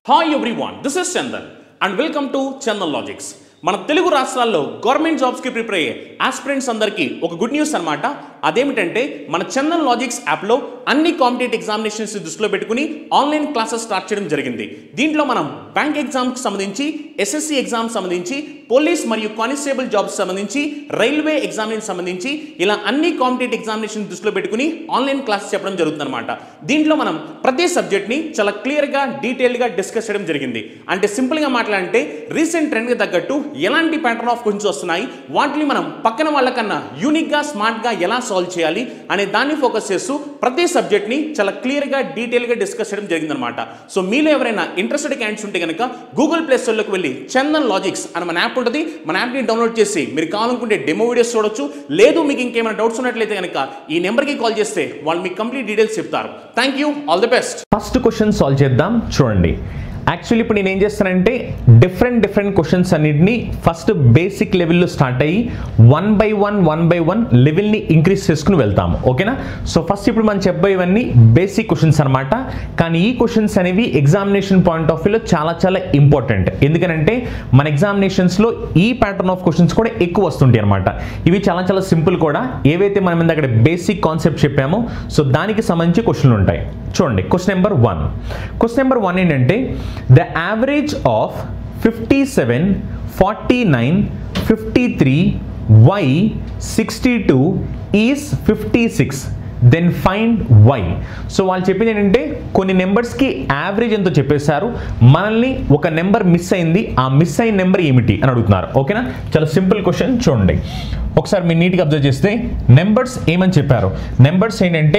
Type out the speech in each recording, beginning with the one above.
Hi everyone this is Chandan and welcome to Chandan logics మన తెలుగు రాష్ట్రాల్లో government జాబ్స్కి ప్రిపేర్ అయ్యే ఆస్పిరెంట్స్ అందరికీ ఒక గుడ్ న్యూస్ అనమాట అదేమిటంటే మన చందన్ లాజిక్స్ యాప్లో అన్ని కాంపిటేటివ్ ఎగ్జామినేషన్స్ దృష్టిలో పెట్టుకుని ఆన్లైన్ క్లాసెస్ స్టార్ట్ చేయడం జరిగింది దీంట్లో మనం బ్యాంక్ ఎగ్జామ్కి సంబంధించి ఎస్ఎస్సి ఎగ్జామ్ సంబంధించి పోలీస్ మరియు కానిస్టేబుల్ జాబ్స్ సంబంధించి రైల్వే ఎగ్జామినేషన్ సంబంధించి ఇలా అన్ని కాంపిటేటివ్ ఎగ్జామినేషన్ దృష్టిలో పెట్టుకుని ఆన్లైన్ క్లాస్ చెప్పడం జరుగుతుందన్నమాట దీంట్లో మనం ప్రతి సబ్జెక్ట్ని చాలా క్లియర్గా డీటెయిల్గా డిస్కస్ చేయడం జరిగింది అంటే సింపుల్గా మాట్లాడంటే రీసెంట్ ట్రెండ్కి తగ్గట్టు ఎలాంటి ప్యాటర్న్ ఆఫ్ క్వశ్చన్స్ వస్తున్నాయి వాటిని మనం పక్కన వాళ్ళకన్నా యూనిక్గా స్మార్ట్గా ఎలా సాల్వ్ చేయాలి అనే దాన్ని ఫోకస్ చేస్తూ ప్రతి సబ్జెక్ట్ని చాలా క్లియర్గా డీటెయిల్గా డిస్కస్ చేయడం జరిగిందనమాట సో మీలో ఎవరైనా ఇంట్రెస్టెడ్ క్యాండిడేట్స్ ఉంటే కనుక గూగుల్ ప్లే స్టోర్లోకి వెళ్ళి చందన్ లాజిక్స్ అని మన యాప్ ఉంటుంది మన యాప్ని డౌన్లోడ్ చేసి మీరు కావాలనుకుంటే డెమో వీడియోస్ చూడొచ్చు లేదు మీకు ఇంకేమైనా డౌట్స్ ఉన్నట్లయితే కనుక ఈ నెంబర్కి కాల్ చేస్తే వాళ్ళు మీకు కంప్లీట్ డీటెయిల్స్ చెప్తారు thank you all the best first question solve చేద్దాం చూడండి యాక్చువల్లీ ఇప్పుడు నేను ఏం చేస్తానంటే డిఫరెంట్ డిఫరెంట్ క్వశ్చన్స్ అన్నిటిని ఫస్ట్ బేసిక్ లెవెల్లో స్టార్ట్ అయ్యి one by one one by one లెవెల్ని ఇంక్రీజ్ చేసుకుని వెళ్తాము ఓకేనా సో ఫస్ట్ ఇప్పుడు మనం చెప్పబోయేవన్నీ బేసిక్ క్వశ్చన్స్ అనమాట కానీ ఈ క్వశ్చన్స్ అనేవి ఎగ్జామినేషన్ పాయింట్ ఆఫ్ వ్యూలో చాలా చాలా ఇంపార్టెంట్ ఎందుకంటే మన ఎగ్జామినేషన్స్లో ఈ ప్యాటర్న్ ఆఫ్ క్వశ్చన్స్ కూడా ఎక్కువ వస్తుంటాయి అనమాట ఇవి చాలా చాలా సింపుల్ కూడా ఏవైతే మనం ఇందాక అక్కడ బేసిక్ కాన్సెప్ట్ చెప్పామో సో దానికి సంబంధించి క్వశ్చన్లు ఉంటాయి చూడండి question number one question number one ఏంటంటే the average of fifty seven forty nine fifty three y sixty two is fifty six then find y so వాళ్ళు చెప్పింది ఏంటంటే కొన్ని నెంబర్స్కి యావరేజ్ ఎంతో చెప్పేశారు మనల్ని ఒక నెంబర్ మిస్ అయింది ఆ మిస్ అయిన నెంబర్ ఏమిటి అని అడుగుతున్నారు ఓకేనా చాలా సింపుల్ క్వశ్చన్ చూడండి ఒకసారి మీరు నీట్గా అబ్జర్వ్ చేస్తే నెంబర్స్ ఏమని చెప్పారు నెంబర్స్ ఏంటంటే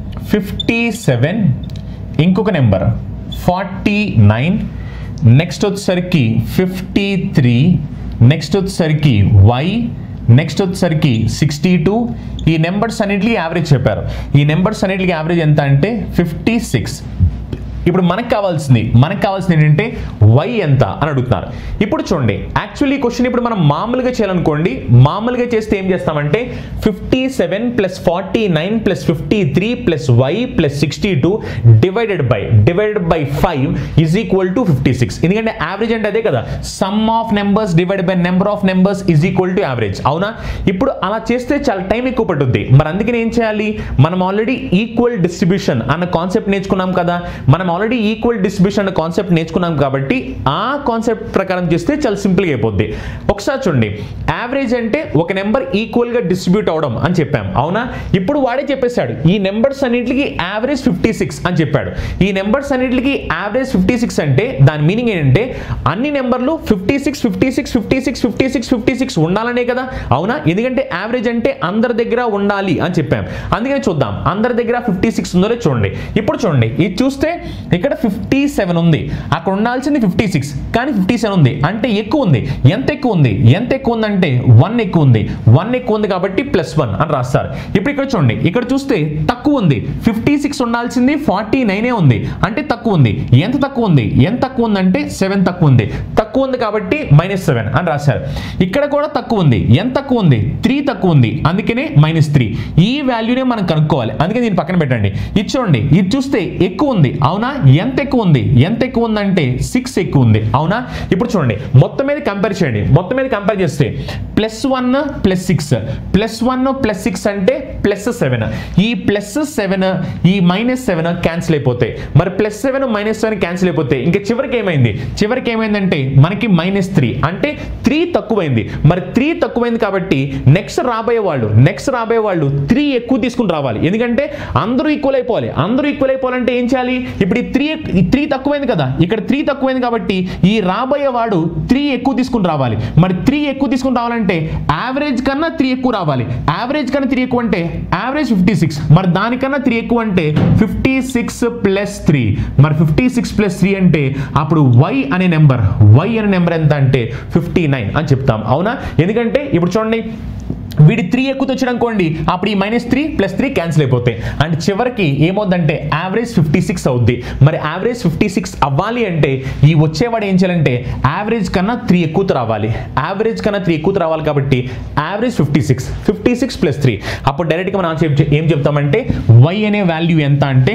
ఫిఫ్టీ సెవెన్ ఇంకొక నెంబర్ ఫార్టీ నైన్ నెక్స్ట్ వచ్చేసరికి ఫిఫ్టీ త్రీ నెక్స్ట్ వచ్చేసరికి వై నెక్స్ట్ వచ్చేసరికి సిక్స్టీ టూ ఈ నెంబర్స్ అన్నిటికీ యావరేజ్ చెప్పారు ఈ నెంబర్స్ అన్నిటికీ యావరేజ్ ఎంత అంటే ఫిఫ్టీ సిక్స్ ఇప్పుడు మనకు కావాల్సింది మనకు కావాల్సింది ఏంటంటే వై ఎంత అని అడుగుతున్నారు ఇప్పుడు చూడండి యాక్చువల్లీ క్వశ్చన్ ఇప్పుడు మనం మామూలుగా చేయాలనుకోండి మామూలుగా చేస్తే ఏం చేస్తామంటే fifty seven plus forty nine plus fifty three plus y plus sixty two divided by divided by five is equal to fifty six ఎందుకంటే యావరేజ్ అంటే అదే కదా sum of numbers divide by number of numbers is equal to average అవునా ఇప్పుడు అలా చేస్తే చాలా time ఎక్కువ పట్టుద్ది మరి అందుకని ఏం చేయాలి మనం ఆల్రెడీ ఈక్వల్ డిస్ట్రిబ్యూషన్ అన్న కాన్సెప్ట్ నేర్చుకున్నాం కదా మనం ఆల్రెడీ ఈక్వల్ డిస్ట్రిబ్యూషన్ అనే కాన్సెప్ట్ నేర్చుకున్నాం కాబట్టి ఆ కాన్సెప్ట్ ప్రకారం చేస్తే చాలా సింపుల్గా అయిపోద్ది ఒకసారి చూడండి యావరేజ్ అంటే ఒక నెంబర్ ఈక్వల్గా డిస్ట్రిబ్యూట్ అవడం అని చెప్పాం అవునా ఇప్పుడు వాడే చెప్పేశాడు ఈ నెంబర్స్ అన్నింటికి యావరేజ్ ఫిఫ్టీ సిక్స్ అని చెప్పాడు ఈ నెంబర్స్ అన్నింటికి యావరేజ్ ఫిఫ్టీ సిక్స్ అంటే దాని మీనింగ్ ఏంటంటే అన్ని నెంబర్లు fifty six fifty six fifty six fifty six fifty six ఉండాలనే కదా అవునా ఎందుకంటే యావరేజ్ అంటే అందరి దగ్గర ఉండాలి అని చెప్పాం అందుకని చూద్దాం అందరి దగ్గర ఫిఫ్టీ సిక్స్ ఉందో లేదో చూడండి ఇప్పుడు చూడండి ఇది చూస్తే ఇక్కడ ఫిఫ్టీ సెవెన్ ఉంది అక్కడ ఉండాల్సింది ఫిఫ్టీ సిక్స్ కానీ ఫిఫ్టీ సెవెన్ ఉంది అంటే ఎక్కువ ఉంది ఎంత ఎక్కువ ఉంది ఎంత ఎక్కువ ఉందంటే వన్ ఎక్కువ ఉంది వన్ ఎక్కువ ఉంది కాబట్టి ప్లస్ వన్ అని రాస్తారు ఇప్పుడు ఇక్కడ చూడండి ఇక్కడ చూస్తే తక్కువ ఉంది ఫిఫ్టీ సిక్స్ ఉండాల్సింది ఫార్టీ నైనే ఉంది అంటే తక్కువ ఉంది ఎంత తక్కువ ఉంది ఎంత తక్కువ ఉందంటే సెవెన్ తక్కువ ఉంది తక్కువ ఉంది కాబట్టి మైనస్ సెవెన్ అని రాశారు ఇక్కడ కూడా తక్కువ ఉంది ఎంత తక్కువ ఉంది త్రీ తక్కువ ఉంది అందుకనే మైనస్ త్రీ ఈ వాల్యూనే మనం కనుక్కోవాలి అందుకే దీన్ని పక్కన పెట్టండి ఇది చూడండి ఇది చూస్తే ఎక్కువ ఉంది అవునా ఎంత ఎక్కువ ఉంది ఎంత ఎక్కువ ఉందంటే సిక్స్ ఎక్కువ ఉంది అవునా ఇప్పుడు చూడండి మొత్తం మీద కంపేర్ చేయండి మొత్తం మీద కంపేర్ చేస్తే plus one plus six plus one plus six అంటే ప్లస్ సెవెన్ ఈ ప్లస్ సెవెన్ ఈ మైనస్ సెవెన్ క్యాన్సిల్ అయిపోతాయి మరి plus seven minus seven cancel అయిపోతాయి ఇంకా చివరికి ఏమైంది చివరికి ఏమైందంటే మనకి మైనస్ త్రీ అంటే త్రీ తక్కువైంది మరి త్రీ తక్కువైంది కాబట్టి నెక్స్ట్ రాబోయే వాళ్ళు నెక్స్ట్ రాబోయే వాళ్ళు త్రీ ఎక్కువ తీసుకుని రావాలి ఎందుకంటే అందరూ ఈక్వల్ అయిపోవాలి అందరూ ఈక్వల్ అయిపోవాలంటే ఏం చేయాలి ఇప్పుడు ఈ త్రీ త్రీ తక్కువైంది కదా ఇక్కడ త్రీ తక్కువైంది కాబట్టి ఈ రాబోయే వాడు త్రీ ఎక్కువ తీసుకుని రావాలి మరి త్రీ ఎక్కువ తీసుకుని రావాలంటే యావరేజ్ కన్నా త్రీ ఎక్కువ రావాలి యావరేజ్ కన్నా త్రీ ఎక్కువ అంటే యావరేజ్ ఫిఫ్టీ సిక్స్ మరి దానికన్నా త్రీ ఎక్కువ అంటే ఫిఫ్టీ సిక్స్ ప్లస్ త్రీ మరి ఫిఫ్టీ సిక్స్ ప్లస్ త్రీ అంటే అప్పుడు వై అనే నెంబర్ వై అనే నెంబర్ ఎంత అంటే ఫిఫ్టీ నైన్ అని చెప్తాం అవునా ఎందుకంటే ఇప్పుడు చూడండి వీడి త్రీ ఎక్కువ వచ్చాడు అనుకోండి అప్పుడు ఈ minus three plus three cancel అయిపోతాయి అండ్ చివరికి ఏమవుద్దంటే యావరేజ్ ఫిఫ్టీ సిక్స్ అవుద్ది మరి యావరేజ్ ఫిఫ్టీ సిక్స్ అవ్వాలి అంటే ఈ వచ్చేవాడు ఏం చేయాలంటే యావరేజ్ కన్నా త్రీ ఎక్కువ రావాలి యావరేజ్ కన్నా త్రీ ఎక్కువ రావాలి కాబట్టి average fifty six fifty six plus three అప్పుడు డైరెక్ట్గా మనం ఆన్సర్ ఏం చెప్తామంటే వై అనే వాల్యూ ఎంత అంటే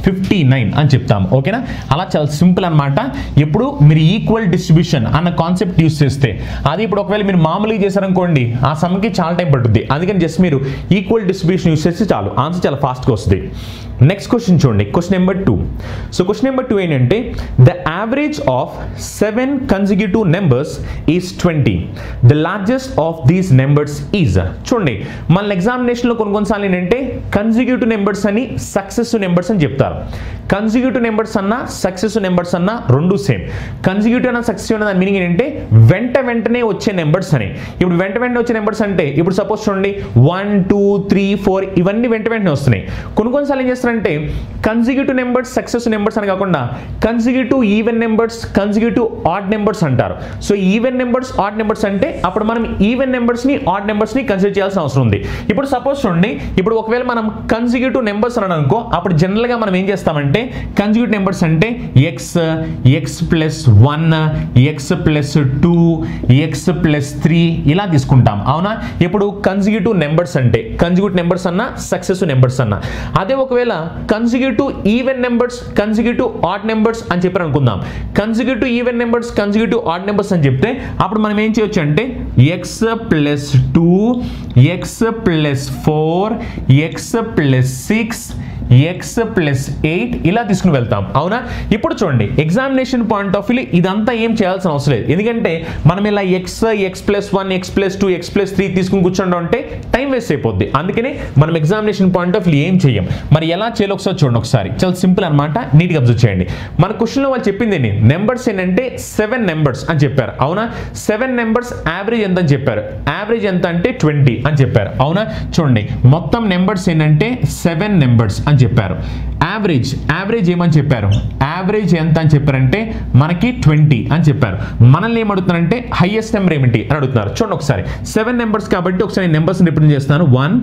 ఫిఫ్టీ నైన్ అని చెప్తాం ఓకేనా అలా చాలా సింపుల్ అనమాట ఇప్పుడు మీరు ఈక్వల్ డిస్ట్రిబ్యూషన్ అన్న కాన్సెప్ట్ యూస్ చేస్తే అది ఇప్పుడు ఒకవేళ మీరు మామూలుగా చేశారనుకోండి ఆ సమ్కి చాలా టైం పడుతుంది అందుకని జస్ట్ మీరు ఈక్వల్ డిస్ట్రిబ్యూషన్ యూస్ చేస్తే చాలు ఆన్సర్ చాలా ఫాస్ట్గా వస్తుంది నెక్స్ట్ క్వశ్చన్ చూడండి question number two so question number two ఏంటంటే the average of seven consecutive numbers is twenty the largest of these numbers is చూడండి మన ఎగ్జామినేషన్లో కొన్ని కొన్నిసార్లు ఏంటంటే కన్సిక్యూటివ్ నెంబర్స్ అని సక్సెసివ్ నెంబర్స్ అని చెప్తారు కన్సిక్యూటివ్ నెంబర్స్ అన్న సక్సెసివ్ నెంబర్స్ అన్న రెండు సేమ్ కన్సిక్యూటివ్ అన్న సక్సెసివ్ అన్న దాని మీనింగ్ ఏంటంటే వెంట వెంటనే వచ్చే నెంబర్స్ అని ఇప్పుడు వెంట వెంటనే వచ్చే నెంబర్స్ అంటే ఇప్పుడు సపోజ్ చూడండి వన్ టూ త్రీ ఫోర్ ఇవన్నీ వెంట వెంటనే వస్తున్నాయి కొన్ని కొన్నిసార్లు ఏం చేస్తారంటే కన్సిక్యూటివ్ నెంబర్స్ సక్సెస్ నెంబర్స్ అని కాకుండా consecutive even numbers consecutive odd numbers అంటారు so even numbers odd numbers అంటే అప్పుడు మనం ఈవెన్ నెంబర్స్ ని ఆడ్ నెంబర్స్ ని కన్సిడర్ చేయాల్సిన అవసరం ఉంది ఇప్పుడు సపోజ్ చూడండి ఇప్పుడు ఒకవేళ మనం కన్సిక్యూటివ్ నెంబర్స్ అని అనుకో అప్పుడు జనరల్ గా మనం ఏం చేస్తామంటే కన్సిక్యూటివ్ నెంబర్స్ అంటే x x plus one x plus two x plus three ఇలా తీసుకుంటాం అవునా ఇప్పుడు కన్సిక్యూటివ్ నెంబర్స్ అంటే కన్సిక్యూటివ్ నెంబర్స్ అన్న సక్సెసివ్ నెంబర్స్ అన్న అదే ఒకవేళ consecutive even numbers consecutive odd numbers అని చెప్పారు అనుకుందాం consecutive even numbers consecutive odd numbers అని చెప్తే అప్పుడు మనం ఏం చేయొచ్చు అంటే x plus two x plus four x plus six x plus eight ఇలా తీసుకుని వెళ్తాం అవునా ఇప్పుడు చూడండి ఎగ్జామినేషన్ పాయింట్ ఆఫ్ వ్యూ ఇదంతా ఏం చేయాల్సిన అవసరం లేదు ఎందుకంటే మనం ఇలా x x plus one x plus two x plus three తీసుకుని కూర్చోండి అంటే టైం వేస్ట్ అయిపోద్ది అందుకనే మనం ఎగ్జామినేషన్ పాయింట్ ఆఫ్ వ్యూ ఏం చేయం మరి ఎలా చేయాలో ఒకసారి చూడండి ఒకసారి చాలా సింపుల్ అనమాట నీట్గా అబ్జర్వ్ చేయండి మన క్వశ్చన్లో వాళ్ళు చెప్పింది ఏంటి నెంబర్స్ ఏంటంటే సెవెన్ నెంబర్స్ అని చెప్పారు అవునా సెవెన్ నెంబర్స్ యావరేజ్ ఎంత అని చెప్పారు యావరేజ్ ఎంత అంటే ట్వంటీ అని చెప్పారు అవునా చూడండి మొత్తం నెంబర్స్ ఏంటంటే సెవెన్ నెంబర్స్ అని చెప్పారు యావరేజ్ యావరేజ్ ఏమని చెప్పారు యావరేజ్ ఎంత అని చెప్పారంటే మనకి ట్వంటీ అని చెప్పారు మనల్ని ఏమడుగుతున్నారంటే హైయెస్ట్ నెంబర్ ఏమిటి అని అడుగుతున్నారు చూడండి ఒకసారి సెవెన్ నెంబర్స్ కాబట్టి ఒకసారి నెంబర్స్ రిప్రజెంట్ చేస్తాను one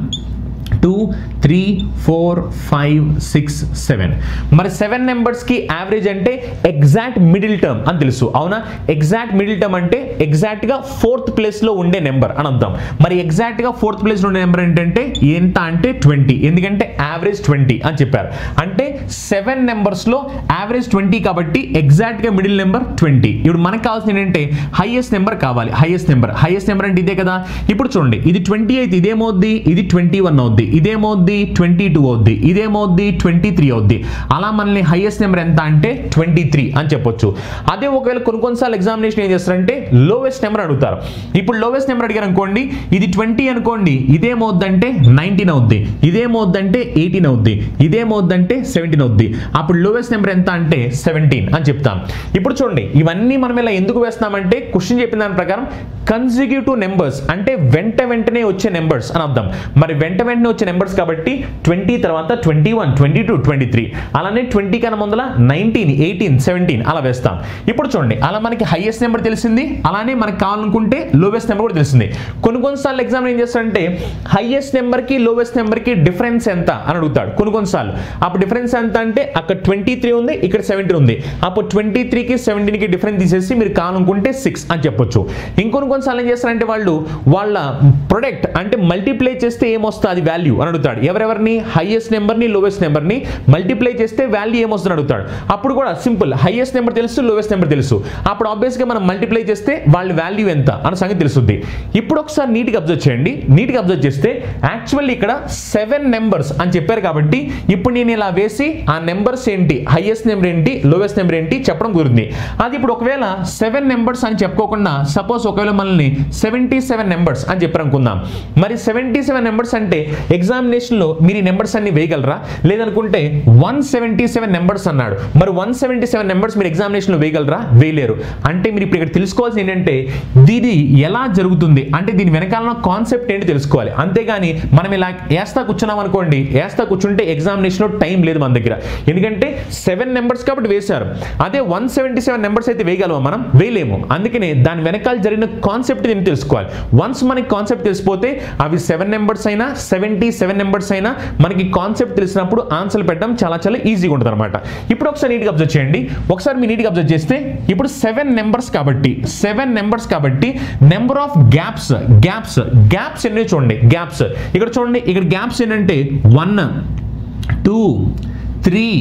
two three four five six seven మరి సెవెన్ నెంబర్స్కి యావరేజ్ అంటే ఎగ్జాక్ట్ మిడిల్ టర్మ్ అని తెలుసు అవునా ఎగ్జాక్ట్ మిడిల్ టర్మ్ అంటే ఎగ్జాక్ట్గా ఫోర్త్ ప్లేస్లో ఉండే నెంబర్ అని అర్థం మరి ఎగ్జాక్ట్గా ఫోర్త్ ప్లేస్లో ఉండే నెంబర్ ఏంటంటే ఎంత అంటే ట్వంటీ ఎందుకంటే యావరేజ్ ట్వంటీ అని చెప్పారు అంటే సెవెన్ నెంబర్స్లో యావరేజ్ ట్వంటీ కాబట్టి ఎగ్జాక్ట్గా మిడిల్ నెంబర్ ట్వంటీ ఇప్పుడు మనకు కావాల్సింది ఏంటంటే హైయెస్ట్ నెంబర్ కావాలి హైయెస్ట్ నెంబర్ హైయెస్ట్ నెంబర్ అంటే ఇదే కదా ఇప్పుడు చూడండి ఇది ట్వంటీ అయితే ఇదేమవుద్ది ఇది ట్వంటీ వన్ అవుద్ది ఇదేమవుద్ది ట్వంటీ టూ అవుద్ది ఇదేమవుద్ది ట్వంటీ త్రీ అవుద్ది అలా మనల్ని హైయెస్ట్ నెంబర్ ఎంత అంటే ట్వంటీ త్రీ అని చెప్పొచ్చు అదే ఒకవేళ కొన్ని కొన్నిసార్లు ఎగ్జామినేషన్ ఏం చేస్తారంటే లోవెస్ట్ నెంబర్ అడుగుతారు ఇప్పుడు లోవెస్ట్ నెంబర్ అడిగారు అనుకోండి ఇది ట్వంటీ అనుకోండి ఇదేమవుద్దంటే నైన్టీన్ అవుద్ది ఇదేమవుద్దంటే ఎయిటీన్ అవుద్ది ఇదేమవుద్దంటే సెవెంటీన్ అవుద్ది అప్పుడు లోవెస్ట్ నెంబర్ ఎంత అంటే సెవెంటీన్ అని చెప్తాం ఇప్పుడు చూడండి ఇవన్నీ మనం ఇలా ఎందుకు వేస్తామంటే క్వశ్చన్ చెప్పిన దాని ప్రకారం కన్సిక్యూటివ్ నెంబర్స్ అంటే వెంట వెంటనే వచ్చే నెంబర్స్ అని అర్థం మరి వెంట వెంటనే వచ్చే నెంబర్స్ కాబట్టి ట్వంటీ తర్వాత twenty one twenty two twenty three అలానే ట్వంటీ కన్నా ముందల నైన్టీన్ ఎయిటీన్ సెవెంటీన్ అలా వేస్తాం ఇప్పుడు చూడండి అలా మనకి హైయెస్ట్ నెంబర్ తెలిసింది అలానే మనకి కావాలనుకుంటే లోవెస్ట్ నెంబర్ కూడా తెలిసింది కొన్ని కొన్నిసార్లు ఎగ్జామ్ ఏం చేస్తారంటే హైయెస్ట్ నెంబర్కి లోవెస్ట్ నెంబర్కి డిఫరెన్స్ ఎంత అని అడుగుతాడు కొన్ని కొన్నిసార్లు అప్పుడు డిఫరెన్స్ ఎంత అంటే అక్కడ ట్వంటీ త్రీ ఉంది ఇక్కడ సెవెంటీన్ ఉంది అప్పుడు ట్వంటీ త్రీకి సెవెంటీన్కి డిఫరెన్స్ తీసేసి మీరు కావాలనుకుంటే సిక్స్ అని చెప్పొచ్చు ఇంకొన్ని కొన్నిసార్లు ఏం చేస్తారంటే వాళ్ళు వాళ్ళ ప్రొడక్ట్ అంటే మల్టిప్లై చేస్తే ఏమొస్తుంది వాల్యూ అని అడుగుతాడు ఎవరెవరిని హైయెస్ట్ నెంబర్ని లోవెస్ట్ నెంబర్ని మల్టిప్లై చేస్తే వాల్యూ ఏమొస్తుంది అడుగుతాడు అప్పుడు కూడా సింపుల్ హైయెస్ట్ నెంబర్ తెలుసు లోవెస్ట్ నెంబర్ తెలుసు అప్పుడు ఆబ్వియస్గా మనం మల్టిప్లై చేస్తే వాళ్ళ వాల్యూ ఎంత అన్న సంగతి తెలుస్తుంది ఇప్పుడు ఒకసారి నీట్గా అబ్జర్వ్ చేయండి నీట్గా అబ్జర్వ్ చేస్తే యాక్చువల్లీ ఇక్కడ సెవెన్ నెంబర్స్ అని చెప్పారు కాబట్టి ఇప్పుడు నేను ఇలా వేసి ఆ నెంబర్స్ ఏంటి హైయెస్ట్ నెంబర్ ఏంటి లోవెస్ట్ నెంబర్ ఏంటి చెప్పడం కుదిరింది అది ఇప్పుడు ఒకవేళ సెవెన్ నెంబర్స్ అని చెప్పుకోకుండా సపోజ్ ఒకవేళ మనల్ని సెవెంటీ సెవెన్ నెంబర్స్ అని చెప్పారు అనుకుందాం మరి సెవెంటీ సెవెన్ నెంబర్స్ అంటే ఎగ్జామినేషన్లో మీరు ఈ నెంబర్స్ అన్ని వేయగలరా లేదనుకుంటే వన్ సెవెంటీ సెవెన్ నెంబర్స్ అన్నాడు మరి వన్ సెవెంటీ సెవెన్ నెంబర్స్ మీరు ఎగ్జామినేషన్లో వేయగలరా వేయలేరు అంటే మీరు ఇప్పుడు ఇక్కడ తెలుసుకోవాల్సింది ఏంటంటే దీది ఎలా జరుగుతుంది అంటే దీని వెనకాల కాన్సెప్ట్ ఏంటి తెలుసుకోవాలి అంతేగాని మనం ఇలా వేస్తా కూర్చున్నాం అనుకోండి వేస్తా కూర్చుంటే ఎగ్జామినేషన్లో టైం లేదు మన దగ్గర ఎందుకంటే సెవెన్ నెంబర్స్ కాబట్టి వేశారు అదే వన్ సెవెంటీ సెవెన్ నెంబర్స్ అయితే వేయగలమా మనం వేయలేము అందుకనే దాని వెనకాల జరిగిన కాన్సెప్ట్ దీన్ని తెలుసుకోవాలి వన్స్ మనకి కాన్సెప్ట్ తెలిసిపోతే అవి సెవెన్ నెంబర్స్ అయినా సెవెంటీ సెవెన్ నెంబర్స్ అయినా మనకి కాన్సెప్ట్ తెలిసినప్పుడు ఆన్సర్ పెట్టడం చాలా చాలా ఈజీగా ఉంటుంది అనమాట ఇప్పుడు ఒకసారి నీట్గా అబ్జర్వ్ చేయండి ఒకసారి మీరు నీట్గా అబ్జర్వ్ చేస్తే ఇప్పుడు సెవెన్ నెంబర్స్ కాబట్టి సెవెన్ నెంబర్స్ కాబట్టి number of gaps gaps gaps ఎన్ని చూడండి గ్యాప్స్ ఇక్కడ చూడండి ఇక్కడ గ్యాప్స్ ఏంటంటే one two three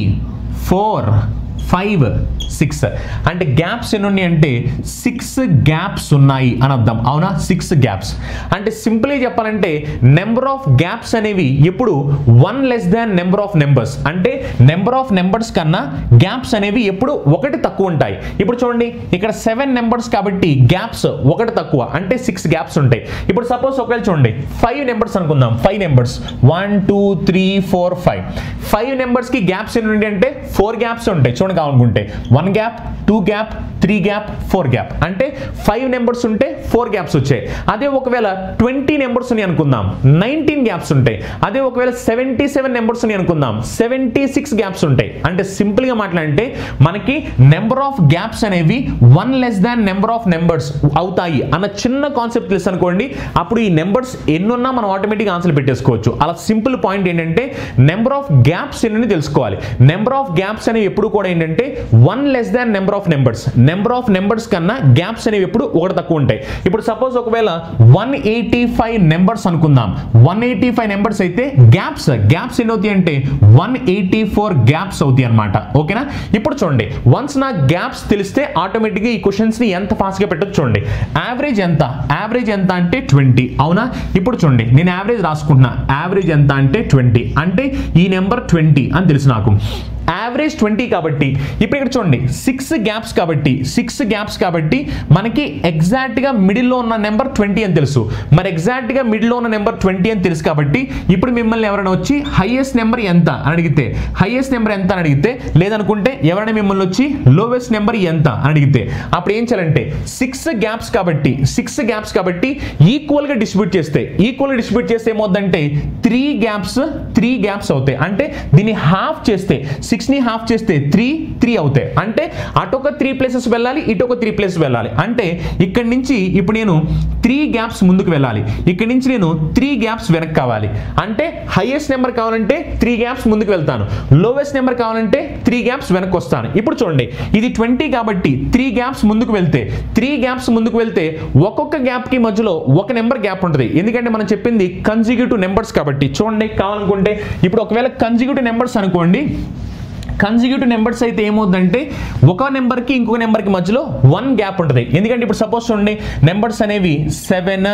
four five six అంటే గ్యాప్స్ ఎన్ని ఉన్నాయి అంటే సిక్స్ గ్యాప్స్ ఉన్నాయి అని అర్థం అవునా సిక్స్ గ్యాప్స్ అంటే సింపుల్గా చెప్పాలంటే నెంబర్ ఆఫ్ గ్యాప్స్ అనేవి ఎప్పుడు one less than number of numbers అంటే నెంబర్ ఆఫ్ నెంబర్స్ కన్నా గ్యాప్స్ అనేవి ఎప్పుడు ఒకటి తక్కువ ఉంటాయి ఇప్పుడు చూడండి ఇక్కడ సెవెన్ నెంబర్స్ కాబట్టి గ్యాప్స్ ఒకటి తక్కువ అంటే సిక్స్ గ్యాప్స్ ఉంటాయి ఇప్పుడు సపోజ్ ఒకవేళ చూడండి ఫైవ్ నెంబర్స్ అనుకుందాం five numbers one two three four five five నెంబర్స్కి గ్యాప్స్ ఎన్ని ఉంటాయి అంటే ఫోర్ గ్యాప్స్ ఉంటాయి చూడండి కావాలనుకుంటే one gap two gap three gap four gap అంటే ఫైవ్ నెంబర్స్ ఉంటే ఫోర్ గ్యాప్స్ వచ్చాయి అదే ఒకవేళ ట్వంటీ నెంబర్స్ ఉన్నాయి అనుకుందాం నైన్టీన్ గ్యాప్స్ ఉంటాయి అదే ఒకవేళ సెవెంటీ సెవెన్ నెంబర్స్ ఉన్నాయి అనుకుందాం సెవెంటీ సిక్స్ గ్యాప్స్ ఉంటాయి అంటే సింపుల్గా మాట్లాడంటే మనకి నెంబర్ ఆఫ్ గ్యాప్స్ అనేవి one less than number of numbers అవుతాయి అన్న చిన్న కాన్సెప్ట్ తెలుసు అనుకోండి అప్పుడు ఈ నెంబర్స్ ఎన్నున్నా మనం ఆటోమేటిక్గా ఆన్సర్ పెట్టేసుకోవచ్చు అలా సింపుల్ పాయింట్ ఏంటంటే నెంబర్ ఆఫ్ గ్యాప్స్ ఎన్ని తెలుసుకోవాలి నెంబర్ ఆఫ్ గ్యాప్స్ అనేవి ఎప్పుడు కూడా ఏంటంటే one less than number of numbers number of numbers కన్నా గ్యాప్స్ అనేవి ఎప్పుడు ఒకటి తక్కువ ఉంటాయి ఇప్పుడు సపోజ్ ఒకవేళ వన్ ఎయిటీ ఫైవ్ నెంబర్స్ అనుకుందాం వన్ ఎయిటీ ఫైవ్ నెంబర్స్ అయితే గ్యాప్స్ గ్యాప్స్ ఎన్ని అవుతాయి అంటే వన్ ఎయిటీ ఫోర్ గ్యాప్స్ అవుతాయి అనమాట ఓకేనా ఇప్పుడు చూడండి వన్స్ నా గ్యాప్స్ తెలిస్తే ఆటోమేటిక్గా ఈ క్వశ్చన్స్ ని ఎంత ఫాస్ట్ గా పెట్టచ్చు చూడండి యావరేజ్ ఎంత యావరేజ్ ఎంత అంటే ట్వంటీ అవునా ఇప్పుడు చూడండి నేను యావరేజ్ రాసుకుంటున్నా యావరేజ్ ఎంత అంటే ట్వంటీ అంటే ఈ నెంబర్ ట్వంటీ అని తెలుసు నాకు యావరేజ్ ట్వంటీ కాబట్టి ఇప్పుడు ఇక్కడ చూడండి సిక్స్ గ్యాప్స్ కాబట్టి సిక్స్ గ్యాప్స్ కాబట్టి మనకి ఎగ్జాక్ట్గా మిడిల్లో ఉన్న నెంబర్ ట్వంటీ అని తెలుసు మరి ఎగ్జాక్ట్గా మిడిల్లో ఉన్న నెంబర్ ట్వంటీ అని తెలుసు కాబట్టి ఇప్పుడు మిమ్మల్ని ఎవరైనా వచ్చి హైయెస్ట్ నెంబర్ ఎంత అని అడిగితే హైయెస్ట్ నెంబర్ ఎంత అని అడిగితే లేదనుకుంటే ఎవరైనా మిమ్మల్ని వచ్చి లోవెస్ట్ నెంబర్ ఎంత అని అడిగితే అప్పుడు ఏం చేయాలంటే సిక్స్ గ్యాప్స్ కాబట్టి సిక్స్ గ్యాప్స్ కాబట్టి ఈక్వల్గా డిస్ట్రిబ్యూట్ చేస్తే ఈక్వల్గా డిస్ట్రిబ్యూట్ చేస్తే ఏమవుతుందంటే త్రీ గ్యాప్స్ త్రీ గ్యాప్స్ అవుతాయి అంటే దీన్ని హాఫ్ చేస్తే సిక్స్ని హాఫ్ చేస్తే త్రీ త్రీ అవుతాయి అంటే అటొక త్రీ ప్లేసెస్ వెళ్ళాలి ఇటొక త్రీ ప్లేసెస్ వెళ్ళాలి అంటే ఇక్కడి నుంచి ఇప్పుడు నేను త్రీ గ్యాప్స్ ముందుకు వెళ్ళాలి ఇక్కడి నుంచి నేను త్రీ గ్యాప్స్ వెనక్కి కావాలి అంటే హైయెస్ట్ నెంబర్ కావాలంటే త్రీ గ్యాప్స్ ముందుకు వెళ్తాను లోవెస్ట్ నెంబర్ కావాలంటే త్రీ గ్యాప్స్ వెనక్కి వస్తాను ఇప్పుడు చూడండి ఇది ట్వంటీ కాబట్టి త్రీ గ్యాప్స్ ముందుకు వెళ్తే త్రీ గ్యాప్స్ ముందుకు వెళ్తే ఒక్కొక్క గ్యాప్కి మధ్యలో ఒక నెంబర్ గ్యాప్ ఉంటుంది ఎందుకంటే మనం చెప్పింది కన్జిక్యూటివ్ నెంబర్స్ కాబట్టి చూడండి కావాలనుకుంటే ఇప్పుడు ఒకవేళ కన్జిక్యూటివ్ నెంబర్స్ అనుకోండి కన్జిక్యూటివ్ నెంబర్స్ అయితే ఏమవుతుందంటే ఒక నెంబర్కి ఇంకొక నెంబర్కి మధ్యలో వన్ గ్యాప్ ఉంటుంది ఎందుకంటే ఇప్పుడు సపోజ్ చూడండి నెంబర్స్ అనేవి సెవెన్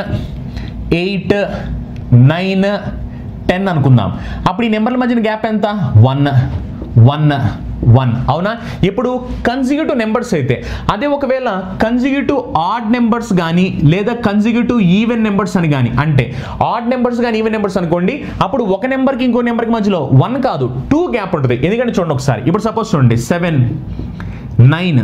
ఎయిట్ నైన్ టెన్ అనుకుందాం అప్పుడు ఈ నెంబర్ల మధ్యన గ్యాప్ ఎంత వన్ వన్ వన్ అవునా ఇప్పుడు కన్జిక్యూటివ్ నెంబర్స్ అయితే అదే ఒకవేళ కన్జిక్యూటివ్ ఆడ్ నెంబర్స్ కానీ లేదా కన్జిక్యూటివ్ ఈవెన్ నెంబర్స్ అని కానీ అంటే ఆడ్ నెంబర్స్ కానీ ఈవెన్ నెంబర్స్ అనుకోండి అప్పుడు ఒక నెంబర్కి ఇంకో నెంబర్కి మధ్యలో వన్ కాదు టూ గ్యాప్ ఉంటుంది ఎందుకంటే చూడండి ఒకసారి ఇప్పుడు సపోజ్ చూడండి seven nine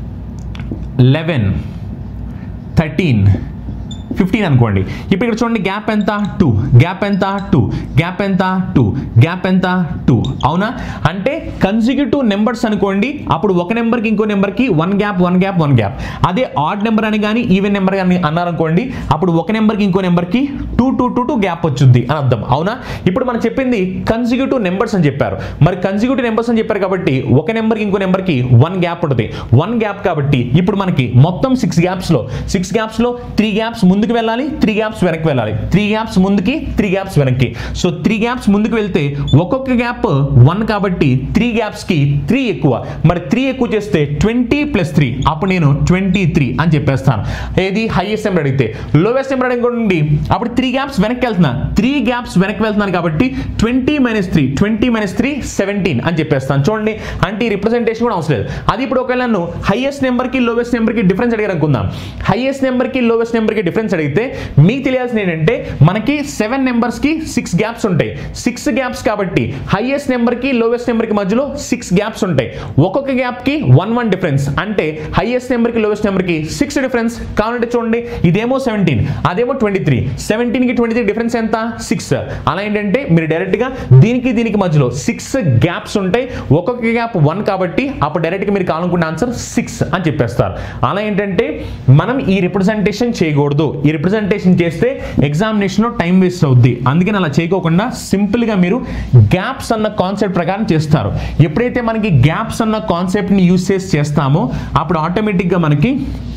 eleven thirteen fifteen అనుకోండి ఇప్పుడు ఇక్కడ చూడండి గ్యాప్ ఎంత టూ గ్యాప్ ఎంత టూ గ్యాప్ ఎంత టూ గ్యాప్ ఎంత టూ అవునా అంటే కన్సిక్యూటివ్ నెంబర్స్ అనుకోండి అప్పుడు ఒక నెంబర్కి ఇంకో నెంబర్కి one gap one gap one gap అదే ఆడ్ నెంబర్ అని కానీ ఈవెన్ నెంబర్ అని అన్నారనుకోండి అప్పుడు ఒక నెంబర్కి ఇంకో నెంబర్కి two two two two gap వచ్చుద్ది అని అర్థం అవునా ఇప్పుడు మనం చెప్పింది కన్సిక్యూటివ్ నెంబర్స్ అని చెప్పారు మరి కన్సిక్యూటివ్ నెంబర్స్ అని చెప్పారు కాబట్టి ఒక నెంబర్కి ఇంకో నెంబర్కి వన్ గ్యాప్ ఉంటుంది వన్ గ్యాప్ కాబట్టి ఇప్పుడు మనకి మొత్తం సిక్స్ గ్యాప్స్లో సిక్స్ గ్యాప్స్లో త్రీ గ్యాప్స్ ముందుకు వెళ్ళాలి త్రీ గ్యాప్స్ వెనక్కి వెళ్ళాలి త్రీ గ్యాప్స్ ముందుకి త్రీ గ్యాప్స్ వెనక్కి సో త్రీ గ్యాప్స్ ముందుకు వెళ్తే ఒక్కొక్క గ్యాప్ వన్ కాబట్టి త్రీ గ్యాప్స్కి త్రీ ఎక్కువ మరి త్రీ ఎక్కువ చేస్తే ట్వంటీ ప్లస్ త్రీ అప్పుడు నేను ట్వంటీ త్రీ అని చెప్పేస్తాను ఏది హైయెస్ట్ నెంబర్ అడిగితే లోవెస్ట్ నెంబర్ అడగండి అప్పుడు త్రీ గ్యాప్స్ వెనక్కి వెళ్తున్నా త్రీ గ్యాప్స్ వెనక్కి వెళ్తున్నాను కాబట్టి twenty minus three twenty minus three seventeen అని చెప్పేస్తాను చూడండి అంటే ఈ రిప్రజెంటేషన్ కూడా అవసరం లేదు అది ఇప్పుడు ఒకవేళ నన్ను హైయెస్ట్ నెంబర్కి లోవెస్ట్ నెంబర్కి డిఫరెన్స్ అడిగారు అనుకుందాం హైయెస్ట్ నెంబర్కి లోవెస్ట్ నెంబర్కి డిఫరెన్స్ అడిగితే మీకు తెలియాల్సింది ఏంటంటే మనకి సెవెన్ నెంబర్స్కి సిక్స్ గ్యాప్స్ ఉంటాయి సిక్స్ గ్యాప్స్ కాబట్టి హైయెస్ట్ నెంబర్కి లోవెస్ట్ నెంబర్కి మధ్యలో సిక్స్ గ్యాప్స్ ఉంటాయి ఒక్కొక్క గ్యాప్కి వన్ వన్ డిఫరెన్స్ అంటే హైయెస్ట్ నెంబర్కి లోవెస్ట్ నెంబర్కి సిక్స్ డిఫరెన్స్ కావాలంటే చూడండి ఇదేమో సెవెంటీన్ అదేమో ట్వంటీ త్రీ సెవెంటీన్కి ట్వంటీ త్రీ డిఫరెన్స్ ఎంత సిక్స్ అలా ఏంటంటే మీరు డైరెక్ట్గా దీనికి దీనికి మధ్యలో సిక్స్ గ్యాప్స్ ఉంటాయి ఒక్కొక్క గ్యాప్ వన్ కాబట్టి అప్పుడు డైరెక్ట్గా మీరు కావాలనుకున్న ఆన్సర్ సిక్స్ అని చెప్పేస్తారు అలా ఏంటంటే మనం ఈ రిప్రజెంటేషన్ చేయకూడదు ఈ రిప్రజెంటేషన్ చేస్తే ఎగ్జామినేషన్లో టైం వేస్ట్ అవుద్ది అందుకని అలా చేయకోకుండా సింపుల్గా మీరు గ్యాప్స్ అన్న కాన్సెప్ట్ ప్రకారం చేస్తారు ఎప్పుడైతే మనకి గ్యాప్స్ అన్న కాన్సెప్ట్ని యూస్ చేసి చేస్తామో అప్పుడు ఆటోమేటిక్గా మనకి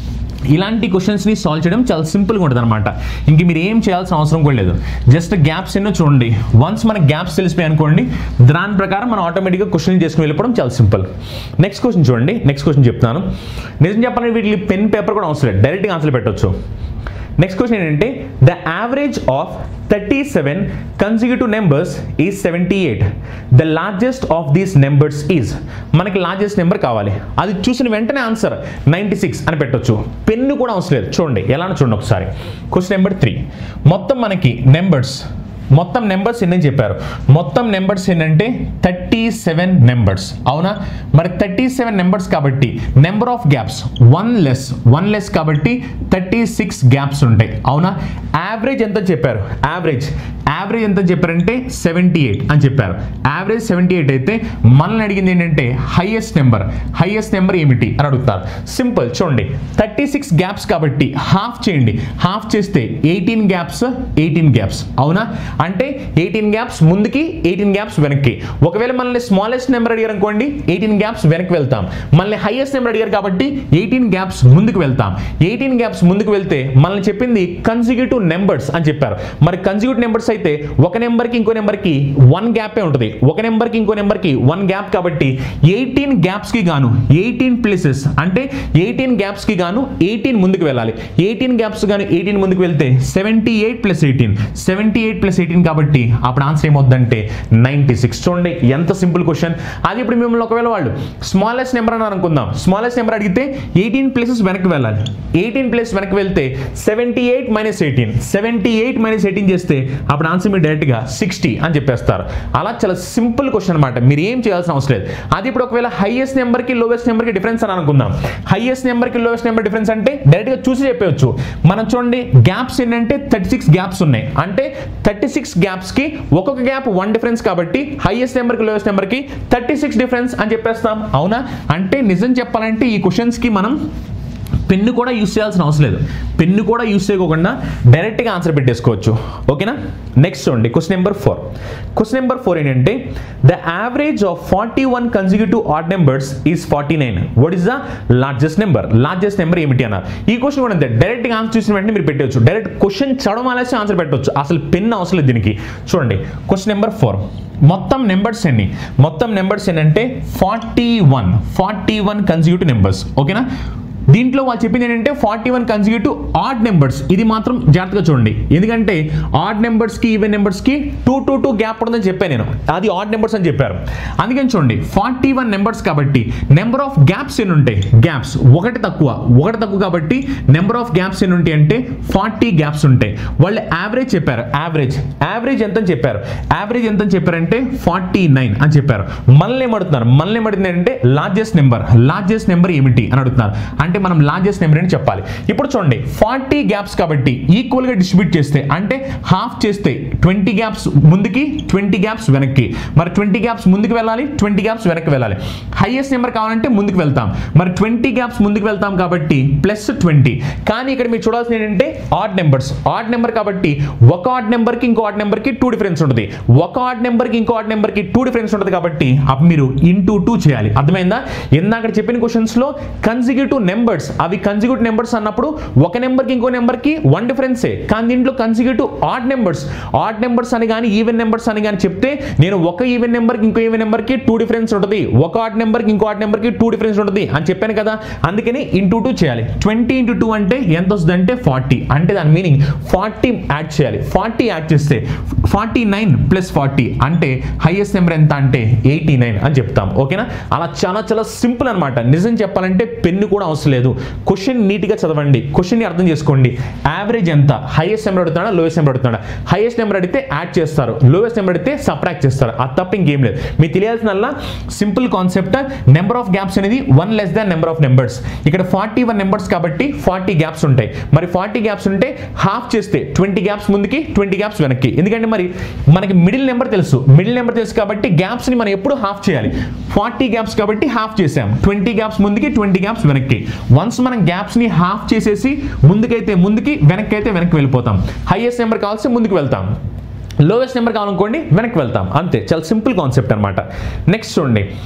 ఇలాంటి క్వశ్చన్స్ని సాల్వ్ చేయడం చాలా సింపుల్గా ఉంటుంది అనమాట ఇంక మీరు ఏం చేయాల్సిన అవసరం కూడా లేదు జస్ట్ గ్యాప్స్ ఎన్నో చూడండి వన్స్ మనకి గ్యాప్స్ తెలిసిపోయి అనుకోండి దాని ప్రకారం మనం ఆటోమేటిక్గా క్వశ్చన్ చేసుకుని వెళ్ళిపోవడం చాలా సింపుల్ నెక్స్ట్ క్వశ్చన్ చూడండి నెక్స్ట్ క్వశ్చన్ చెప్తాను నిజం చెప్పాలంటే వీటికి పెన్ పేపర్ కూడా అవసరం లేదు డైరెక్ట్గా ఆన్సర్ పెట్టొచ్చు నెక్స్ట్ క్వశ్చన్ ఏంటంటే the average of thirty seven consecutive numbers is seventy eight the largest of these numbers is మనకి లార్జెస్ట్ నెంబర్ కావాలి అది చూసిన వెంటనే ఆన్సర్ నైంటీ సిక్స్ అని పెట్టొచ్చు పెన్ను కూడా అవసరం లేదు చూడండి ఎలా చూడండి ఒకసారి క్వశ్చన్ నెంబర్ త్రీ మొత్తం మనకి నెంబర్స్ మొత్తం నెంబర్స్ ఎన్ని చెప్పారు మొత్తం నెంబర్స్ ఏంటంటే థర్టీ సెవెన్ నెంబర్స్ అవునా మరి థర్టీ సెవెన్ నెంబర్స్ కాబట్టి number of gaps one less one less కాబట్టి థర్టీ సిక్స్ గ్యాప్స్ ఉంటాయి అవునా యావరేజ్ ఎంత చెప్పారు యావరేజ్ యావరేజ్ ఎంత చెప్పారంటే సెవెంటీ ఎయిట్ అని చెప్పారు యావరేజ్ సెవెంటీ ఎయిట్ అయితే మనల్ని అడిగింది ఏంటంటే హైయెస్ట్ నెంబర్ హైయెస్ట్ నెంబర్ ఏమిటి అని అడుగుతారు సింపుల్ చూడండి థర్టీ సిక్స్ గ్యాప్స్ కాబట్టి హాఫ్ చేయండి హాఫ్ చేస్తే ఎయిటీన్ గ్యాప్స్ ఎయిటీన్ గ్యాప్స్ అవునా అంటే ఎయిటీన్ గ్యాప్స్ ముందుకి ఎయిటీన్ గ్యాప్స్ వెనక్కి ఒకవేళ మనల్ని స్మాలెస్ట్ నెంబర్ అడిగారు అనుకోండి ఎయిటీన్ గ్యాప్స్ వెనక్కి వెళ్తాం మళ్ళీ హైయెస్ట్ నెంబర్ అడిగారు కాబట్టి ఎయిటీన్ గ్యాప్స్ ముందుకు వెళ్తాం ఎయిటీన్ గ్యాప్స్ ముందుకు వెళ్తే మనల్ని చెప్పింది కన్సిక్యూటివ్ నెంబర్స్ అని చెప్పారు మరి కన్సిక్యూటివ్ నెంబర్స్ అయితే ఒక నెంబర్కి ఇంకో నెంబర్కి వన్ గ్యాపే ఉంటుంది ఒక నెంబర్కి ఇంకో నెంబర్కి వన్ గ్యాప్ కాబట్టి ఎయిటీన్ గ్యాప్స్కి గాను ఎయిటీన్ ప్లేసెస్ అంటే ఎయిటీన్ గ్యాప్స్కి గాను ఎయిటీన్ ముందుకు వెళ్ళాలి ఎయిటీన్ గ్యాప్స్ గాను ఎయిటీన్ ముందుకు వెళ్తే seventy eight plus eighteen seventy eight plus eighteen కాబట్టి అప్పుడు ఆన్సర్ ఏమవుద్దంటే నైంటీ సిక్స్ చూడండి ఎంత సింపుల్ క్వశ్చన్ అది ఇప్పుడు మిమ్మల్ని ఒకవేళ వాళ్ళు స్మాలెస్ట్ నెంబర్ అని అనుకుందాం స్మాలెస్ట్ నెంబర్ అడిగితే ఎయిటీన్ ప్లేసెస్ వెనక్కి వెళ్ళాలి ఎయిటీన్ ప్లేస్ వెనక్కి వెళ్తే seventy eight minus eighteen seventy eight minus eighteen చేస్తే అప్పుడు ఆన్సర్ మీరు డైరెక్ట్గా సిక్స్టీ అని చెప్పేస్తారు అలా చాలా సింపుల్ క్వశ్చన్ అనమాట మీరు ఏం చేయాల్సిన అవసరం లేదు అది ఇప్పుడు ఒకవేళ హైయెస్ట్ నెంబర్కి లోవెస్ట్ నెంబర్కి డిఫరెన్స్ అని అనుకుందాం హైయెస్ట్ నెంబర్కి లోవెస్ట్ నెంబర్ డిఫరెన్స్ అంటే డైరెక్ట్గా చూసి చెప్పవచ్చు మనం చూడండి గ్యాప్స్ ఏంటంటే థర్టీ సిక్స్ గ్యాప్స్ ఉన్నాయి అంటే థర్టీ సిక్స్ గ్యాప్స్కి ఒక్కొక్క గ్యాప్ వన్ డిఫరెన్స్ కాబట్టి హైయెస్ట్ నెంబర్కి లోవెస్ట్ నెంబర్కి థర్టీ సిక్స్ డిఫరెన్స్ అని చెప్పేస్తాం అవునా అంటే నిజం చెప్పాలంటే ఈ క్వశ్చన్స్కి మనం పెన్ను కూడా యూస్ చేయాల్సిన అవసరం లేదు పెన్ను కూడా యూస్ చేయకుండా డైరెక్ట్గా ఆన్సర్ పెట్టేసుకోవచ్చు ఓకేనా నెక్స్ట్ చూడండి question number four question number four ఏంటంటే the average of forty one consecutive odd numbers is forty nine what is the largest number largest number ఏమిటి అన్నారు ఈ క్వశ్చన్ కూడా అంతే డైరెక్ట్గా ఆన్సర్ చూసిన వెంటనే మీరు పెట్టవచ్చు డైరెక్ట్ క్వశ్చన్ చదవడం ఆలస్యం ఆన్సర్ పెట్టవచ్చు అసలు పెన్ అవసరం లేదు దీనికి చూడండి క్వశ్చన్ నెంబర్ ఫోర్ మొత్తం నెంబర్స్ ఎన్ని మొత్తం నెంబర్స్ ఏంటంటే forty one forty one consecutive numbers ఓకేనా దీంట్లో వాళ్ళు చెప్పింది ఏంటంటే forty one consecutive odd numbers ఇది మాత్రం జాగ్రత్తగా చూడండి ఎందుకంటే ఆడ్ నెంబర్స్కి ఈవెన్ నెంబర్స్కి టూ టూ టూ గ్యాప్ ఉంటుందని చెప్పాను నేను అది ఆడ్ నెంబర్స్ అని చెప్పారు అందుకని చూడండి ఫార్టీ వన్ నెంబర్స్ కాబట్టి నెంబర్ ఆఫ్ గ్యాప్స్ ఎన్ని ఉంటాయి గ్యాప్స్ ఒకటి తక్కువ ఒకటి తక్కువ కాబట్టి నెంబర్ ఆఫ్ గ్యాప్స్ ఎన్ని ఉంటాయి అంటే ఫార్టీ గ్యాప్స్ ఉంటాయి వాళ్ళు యావరేజ్ చెప్పారు యావరేజ్ యావరేజ్ ఎంత అని చెప్పారు యావరేజ్ ఎంత అని చెప్పారంటే ఫార్టీ నైన్ అని చెప్పారు మనల్ని ఏమడుతున్నారు మనల్ని ఏమడుతుంది అంటే లార్జెస్ట్ నెంబర్ లార్జెస్ట్ నెంబర్ ఏమిటి అని అడుగుతున్నారు అంటే మనం లార్జెస్ట్ నెంబర్ అని చెప్పాలి ఇప్పుడు చూడండి ఫార్టీ గ్యాప్స్ కాబట్టి ఈక్వల్గా డిస్ట్రిబ్యూట్ చేస్తే అంటే హాఫ్ చేస్తే ట్వంటీ గ్యాప్స్ ముందుకి ట్వంటీ గ్యాప్స్ వెనక్కి మరి ట్వంటీ గ్యాప్స్ ముందుకు వెళ్ళాలి ట్వంటీ గ్యాప్స్ వెనక్కి వెళ్ళాలి హైయెస్ట్ నెంబర్ కావాలంటే ముందుకు వెళ్తాం మరి ట్వంటీ గ్యాప్స్ ముందుకు వెళ్తాం కాబట్టి ప్లస్ ట్వంటీ కానీ ఇక్కడ మీరు చూడాల్సింది ఏంటంటే ఆడ్ నెంబర్స్ ఆడ్ నెంబర్ కాబట్టి ఒక ఆడ్ నెంబర్కి ఇంకో ఆడ్ నెంబర్కి టూ డిఫరెన్స్ ఉంటుంది ఒక ఆడ్ నెంబర్కి ఇంకో ఆడ్ నెంబర్కి టూ డిఫరెన్స్ ఉంటుంది కాబట్టి అప్పుడు మీరు ఇంటూ టూ చేయాలి అర్థమైందా ఇందాక చెప్పిన క్వశ్చన్స్లో కన్సిక్యూటివ్ నెంబర్స్ అవి కన్సిక్యూటివ్ నెంబర్స్ అన్నప్పుడు ఒక నెంబర్కి ఇంకో నెంబర్కి వన్ డిఫరెన్సే కానీ దీంట్లో consecutive odd numbers odd numbers అని కానీ ఈవెన్ నెంబర్స్ అని కానీ చెప్తే నేను ఒక ఈవెన్ నెంబర్కి ఇంకో ఈవెన్ నెంబర్కి టూ డిఫరెన్స్ ఉంటుంది ఒక ఆడ్ నెంబర్కి ఇంకో ఆడ్ నెంబర్కి టూ డిఫరెన్స్ ఉంటుంది అని చెప్పాను కదా అందుకని ఇంటూ టూ చేయాలి ట్వంటీ ఇంటూ టూ అంటే ఎంత వస్తుంది అంటే ఫార్టీ అంటే దాని మీనింగ్ ఫార్టీ యాడ్ చేయాలి ఫార్టీ యాడ్ చేస్తే ఫార్టీ నైన్ ప్లస్ ఫార్టీ అంటే హైయెస్ట్ నెంబర్ ఎంత అంటే ఎయిటీ నైన్ అని చెప్తాం ఓకేనా అలా చాలా చాలా సింపుల్ అనమాట నిజం చెప్పాలంటే పెన్ను కూడా అవసరం లేదు క్వశ్చన్ నీట్గా చదవండి క్వశ్చన్ని అర్థం చేసుకోండి యావరేజ్ ఎంత హైయెస్ట్ నెంబర్ అడుగుతాడా లోయెస్ట్ నెంబర్ అడుగుతాడా హైయెస్ట్ నెంబర్ అడిగితే యాడ్ చేస్తారు లోయెస్ట్ నెంబర్ అడిగితే సబ్ట్రాక్ట్ చేస్తారు అది తప్ప ఇంకేం లేదు మీకు తెలియాల్సిన simple concept number of gaps అనేది one less than number of numbers ఇక్కడ ఫార్టీ వన్ నెంబర్స్ కాబట్టి ఫార్టీ గ్యాప్స్ ఉంటాయి మరి ఫార్టీ గ్యాప్స్ ఉంటే హాఫ్ చేస్తే ట్వంటీ గ్యాప్స్ ముందుకి ట్వంటీ గ్యాప్స్ వెనక్కి ఎందుకంటే మరి మనకి మిడిల్ నెంబర్ తెలుసు మిడిల్ నెంబర్ తెలుసు కాబట్టి గ్యాప్స్ని మనం ఎప్పుడు హాఫ్ చేయాలి ఫార్టీ గ్యాప్స్ కాబట్టి హాఫ్ చేసాం ట్వంటీ గ్యాప్స్ ముందుకి ట్వంటీ గ్యాప్స్ వెనక్కి వన్స్ మనం గ్యాప్స్ని హాఫ్ చేసేసి ముందుకైతే ముందుకి వెనక్కి అయితే వెనక్కి వెళ్ళిపోతాం హైయెస్ట్ నెంబర్ కావాల్సి ముందుకు వెళ్తాం లోవెస్ట్ నెంబర్ కావాలనుకోండి వెనక్కి వెళ్తాం అంతే చాలా సింపుల్ కాన్సెప్ట్ అనమాట నెక్స్ట్ చూడండి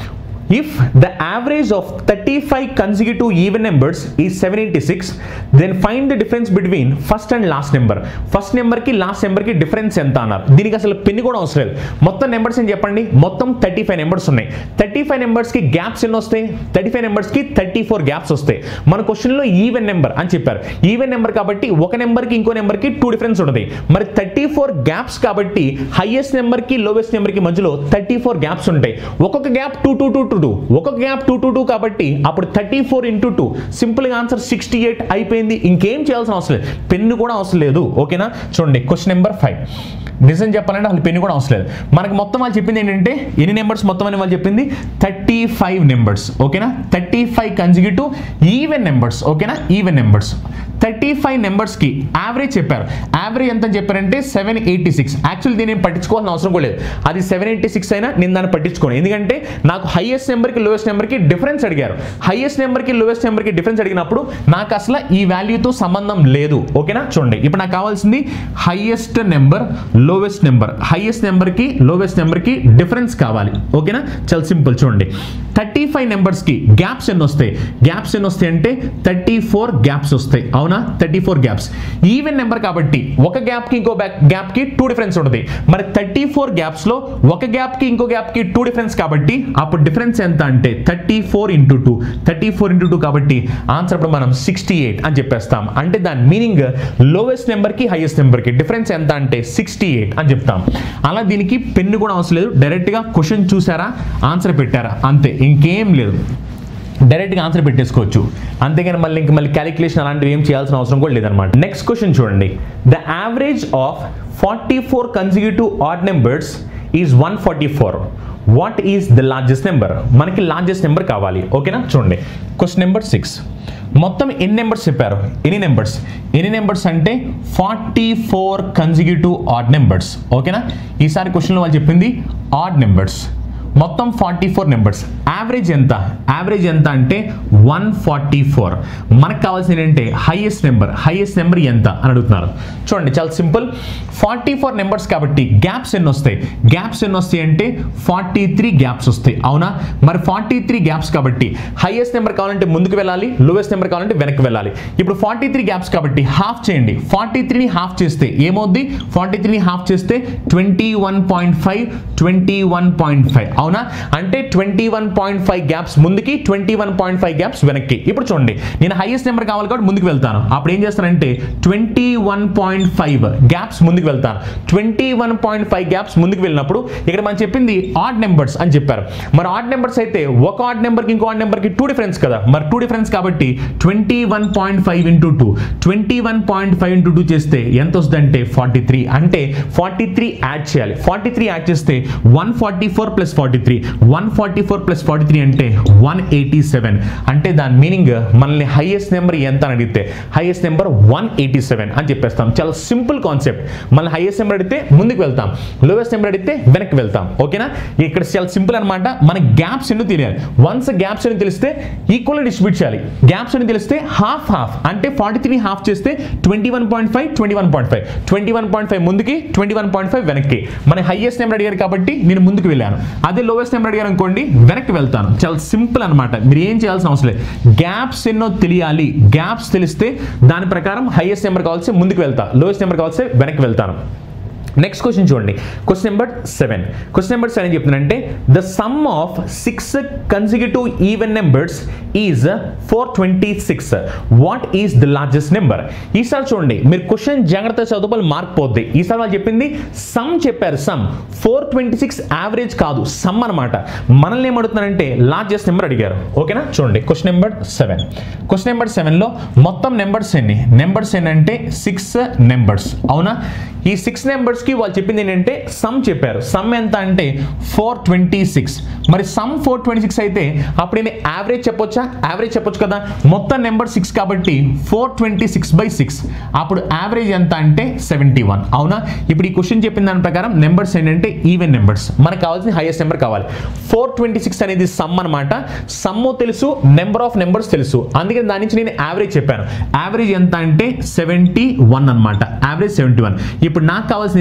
if the average of thirty five consecutive even numbers is seven eighty six then find the difference between first and last number first నెంబర్కి లాస్ట్ నెంబర్కి డిఫరెన్స్ ఎంత అన్నారు దీనికి అసలు పెన్ని కూడా అవసరం లేదు మొత్తం నెంబర్స్ అని చెప్పండి మొత్తం థర్టీ ఫైవ్ నెంబర్స్ ఉన్నాయి థర్టీ ఫైవ్ నెంబర్స్కి గ్యాప్స్ ఎన్ని వస్తాయి థర్టీ ఫైవ్ నెంబర్స్కి థర్టీ ఫోర్ గ్యాప్స్ వస్తాయి మన క్వశ్చన్లో ఈవెన్ నెంబర్ అని చెప్పారు ఈవెన్ నెంబర్ కాబట్టి ఒక నెంబర్కి ఇంకో నెంబర్కి టూ డిఫరెన్స్ ఉంటుంది మరి థర్టీ ఫోర్ గ్యాప్స్ కాబట్టి హైయెస్ట్ నెంబర్కి లోవెస్ట్ నెంబర్కి మధ్యలో థర్టీ ఫోర్ గ్యాప్స్ ఉంటాయి ఒక్కొక్క gap two two two two two ఒక్కొక్క గ్యాప్ టూ టూ టూ కాబట్టి అప్పుడు థర్టీ ఫోర్ ఇంటూ టూ సింపుల్గా ఆన్సర్ సిక్స్టీ ఎయిట్ అయిపోయింది ఇంకేం చేయాల్సిన అవసరం లేదు పెన్ను కూడా అవసరం లేదు ఓకేనా చూడండి క్వశ్చన్ నెంబర్ ఫైవ్ నిజం చెప్పాలంటే అసలు పెన్ను కూడా అవసరం లేదు మనకి మొత్తం వాళ్ళు చెప్పింది ఏంటంటే ఎన్ని నెంబర్స్ మొత్తం అని వాళ్ళు చెప్పింది థర్టీ ఫైవ్ నెంబర్స్ ఓకేనా thirty five consecutive even numbers ఓకేనా ఈవెన్ నెంబర్స్ థర్టీ ఫైవ్ నెంబర్స్కి యావరేజ్ చెప్పారు యావరేజ్ ఎంత అని చెప్పారంటే సెవెన్ ఎయిటీ సిక్స్ యాక్చువల్ దీన్ని నేను పట్టించుకోవాల్సిన అవసరం కూడా లేదు అది సెవెన్ ఎయిటీ సిక్స్ అయినా నేను దాన్ని పట్టించుకోను ఎందుకంటే నాకు హైయెస్ట్ నెంబర్కి లోయెస్ట్ నెంబర్కి డిఫరెన్స్ అడిగారు హైయెస్ట్ నెంబర్కి లోయెస్ట్ నెంబర్కి డిఫరెన్స్ అడిగినప్పుడు నాకు అసలు ఈ వాల్యూతో సంబంధం లేదు ఓకేనా చూడండి ఇప్పుడు నాకు కావాల్సింది highest number lowest number highest నెంబర్కి లోవెస్ట్ నెంబర్కి డిఫరెన్స్ కావాలి ఓకేనా చాలా సింపుల్ చూడండి థర్టీ ఫైవ్ నెంబర్స్కి గ్యాప్స్ ఎన్ని వస్తాయి గ్యాప్స్ ఎన్ని వస్తాయి అంటే థర్టీ ఫోర్ గ్యాప్స్ వస్తాయి అవునా thirty four gaps even number కాబట్టి ఒక గ్యాప్కి ఇంకో గ్యాప్కి టూ డిఫరెన్స్ ఉంటుంది మరి థర్టీ ఫోర్ గ్యాప్స్లో ఒక గ్యాప్కి ఇంకో గ్యాప్కి టూ డిఫరెన్స్ కాబట్టి అప్పుడు డిఫరెన్స్ ఎంత అంటే thirty four into two thirty four into two కాబట్టి ఆన్సర్ అప్పుడు మనం సిక్స్టీ ఎయిట్ అని చెప్పేస్తాం అంటే దాని మీనింగ్ లోవెస్ట్ నెంబర్కి హైయెస్ట్ నెంబర్కి డిఫరెన్స్ ఎంత అంటే సిక్స్టీ ఎయిట్ అని చెప్తాం అలా దీనికి పెన్ను కూడా అవసరం లేదు డైరెక్ట్గా క్వశ్చన్ చూసారా ఆన్సర్ పెట్టారా అంతే ఇంకేం లేదు డైరెక్ట్గా ఆన్సర్ పెట్టేసుకోవచ్చు అంతేగాని మళ్ళీ ఇంక మళ్ళీ క్యాలిక్యులేషన్ అలాంటివి ఏం చేయాల్సిన అవసరం కూడా లేదనమాట నెక్స్ట్ క్వశ్చన్ చూడండి the average of forty four consecutive odd numbers is one forty four what is the largest number మనకి లార్జెస్ట్ నెంబర్ కావాలి ఓకేనా చూడండి క్వశ్చన్ నెంబర్ సిక్స్ మొత్తం ఎన్ని నెంబర్స్ చెప్పారు ఎన్ని నెంబర్స్ ఎన్ని నెంబర్స్ అంటే forty four consecutive odd numbers ఓకేనా ఈసారి క్వశ్చన్లో వాళ్ళు చెప్పింది ఆడ్ నెంబర్స్ మొత్తం ఫార్టీ ఫోర్ నెంబర్స్ యావరేజ్ ఎంత యావరేజ్ ఎంత అంటే వన్ ఫార్టీ ఫోర్ మనకు కావాల్సింది ఏంటంటే హైయెస్ట్ నెంబర్ హైయెస్ట్ నెంబర్ ఎంత అని అడుగుతున్నారు చూడండి చాలా సింపుల్ ఫార్టీ ఫోర్ నెంబర్స్ కాబట్టి గ్యాప్స్ ఎన్ని వస్తాయి గ్యాప్స్ ఎన్ని వస్తాయి అంటే ఫార్టీ త్రీ గ్యాప్స్ వస్తాయి అవునా మరి ఫార్టీ త్రీ గ్యాప్స్ కాబట్టి హైయెస్ట్ నెంబర్ కావాలంటే ముందుకు వెళ్ళాలి లోవెస్ట్ నెంబర్ కావాలంటే వెనక్కి వెళ్ళాలి ఇప్పుడు ఫార్టీ త్రీ గ్యాప్స్ కాబట్టి హాఫ్ చేయండి ఫార్టీ త్రీని హాఫ్ చేస్తే ఏమవుద్ది ఫార్టీ త్రీని హాఫ్ చేస్తే twenty one point five twenty one point five అవునా అంటే twenty one point five gaps ముందుకి twenty one point five gaps వెనక్కి ఇప్పుడు చూడండి నేను హైయెస్ట్ నెంబర్ కావాలి కాబట్టి ముందుకు వెళ్తాను అప్పుడు ఏం చేస్తానంటే twenty one point five gaps ముందుకు వెళ్తాను twenty one point five gaps ముందుకు వెళ్ళినప్పుడు ఇక్కడ మనం చెప్పింది ఆడ్ నెంబర్స్ అని చెప్పారు మరి ఆడ్ నెంబర్స్ అయితే ఒక ఆడ్ నెంబర్కి ఇంకో ఆడ్ నెంబర్కి టూ డిఫరెన్స్ కదా మరి టూ డిఫరెన్స్ కాబట్టి twenty one point five into two twenty one point five into two చేస్తే ఎంత వస్తుందంటే ఫార్టీ త్రీ అంటే ఫార్టీ త్రీ యాడ్ చేయాలి ఫార్టీ త్రీ యాడ్ చేస్తే one forty four plus forty three one forty four plus forty three అంటే one eighty seven అంటే దాని meaning మనల్ని హైయెస్ట్ నెంబర్ ఎంత అని అడిగితే highest number one eighty seven అని చెప్పేస్తాం చాలా సింపుల్ కాన్సెప్ట్ మన హైయెస్ట్ నెంబర్ అడిగితే ముందుకు వెళ్తాం లోవెస్ట్ నెంబర్ అడిగితే వెనక్కి వెళ్తాం ఓకేనా ఇక్కడ చాలా సింపుల్ అనమాట మన గ్యాప్స్ ఎన్ని తెలియాలి వన్స్ గ్యాప్స్ అని తెలిస్తే ఈక్వల్ డిస్ట్రిబ్యూట్ చేయాలి గ్యాప్స్ అని తెలిస్తే హాఫ్ హాఫ్ అంటే ఫార్టీ త్రీ హాఫ్ చేస్తే twenty one point five twenty one point five twenty one point five ముందుకి ట్వంటీ వన్ పాయింట్ ఫైవ్ వెనక్కి మన హైయెస్ట్ నెంబర్ అడిగారు కాబట్టి నేను ముందుకు వెళ్ళాను అదే లోవెస్ట్ నెంబర్ అడిగారు అనుకోండి వెనక్కి వెళ్తాను చాలా సింపుల్ అనమాట మీరు ఏం చేయాల్సిన అవసరం లేదు గ్యాప్స్ ఎన్నో తెలియాలి గ్యాప్స్ తెలిస్తే దాని ప్రకారం హైయెస్ట్ నెంబర్ కావాల్సి ముందుకు వెళ్తా లోయెస్ట్ నెంబర్ కావాల్సి వెనక్కి వెళ్తాను నెక్స్ట్ క్వశ్చన్ చూడండి question number seven question number seven చెప్తుందంటే the sum of six consecutive even numbers is four twenty six what is the largest number ఈసారి చూడండి మీరు క్వశ్చన్ జాగ్రత్త చదువుకోవాలి మార్క్ పోద్ది ఈసారి వాళ్ళు చెప్పింది సమ్ చెప్పారు sum four twenty six average కాదు సమ్ అనమాట మనల్ని ఏమడుతున్నారంటే లార్జెస్ట్ నెంబర్ అడిగారు ఓకేనా చూడండి question number seven question number సెవెన్లో మొత్తం నెంబర్స్ ఎన్ని నెంబర్స్ ఏంటంటే సిక్స్ నెంబర్స్ అవునా ఈ సిక్స్ నెంబర్స్కి వాళ్ళు చెప్పింది ఏంటంటే సమ్ చెప్పారు సమ్ ఎంత అంటే ఫోర్ ట్వంటీ సిక్స్ మరి సమ్ ఫోర్ ట్వంటీ సిక్స్ అయితే అప్పుడు నేను యావరేజ్ చెప్పొచ్చా యావరేజ్ చెప్పొచ్చు కదా మొత్తం నెంబర్ సిక్స్ కాబట్టి four twenty six by six అప్పుడు యావరేజ్ ఎంత అంటే సెవెంటీ వన్ అవునా ఇప్పుడు ఈ క్వశ్చన్ చెప్పిన దాని ప్రకారం నెంబర్స్ ఏంటంటే ఈవెన్ నెంబర్స్ మనకు కావాల్సిన హైయెస్ట్ నెంబర్ కావాలి ఫోర్ ట్వంటీ సిక్స్ అనేది సమ్ అనమాట సమ్ తెలుసు నెంబర్ ఆఫ్ నెంబర్స్ తెలుసు అందుకని దాని నుంచి నేను యావరేజ్ చెప్పాను యావరేజ్ ఎంత అంటే సెవెంటీ వన్ అనమాట యావరేజ్ సెవెంటీ వన్ ఇప్పుడు నాకు కావాల్సింది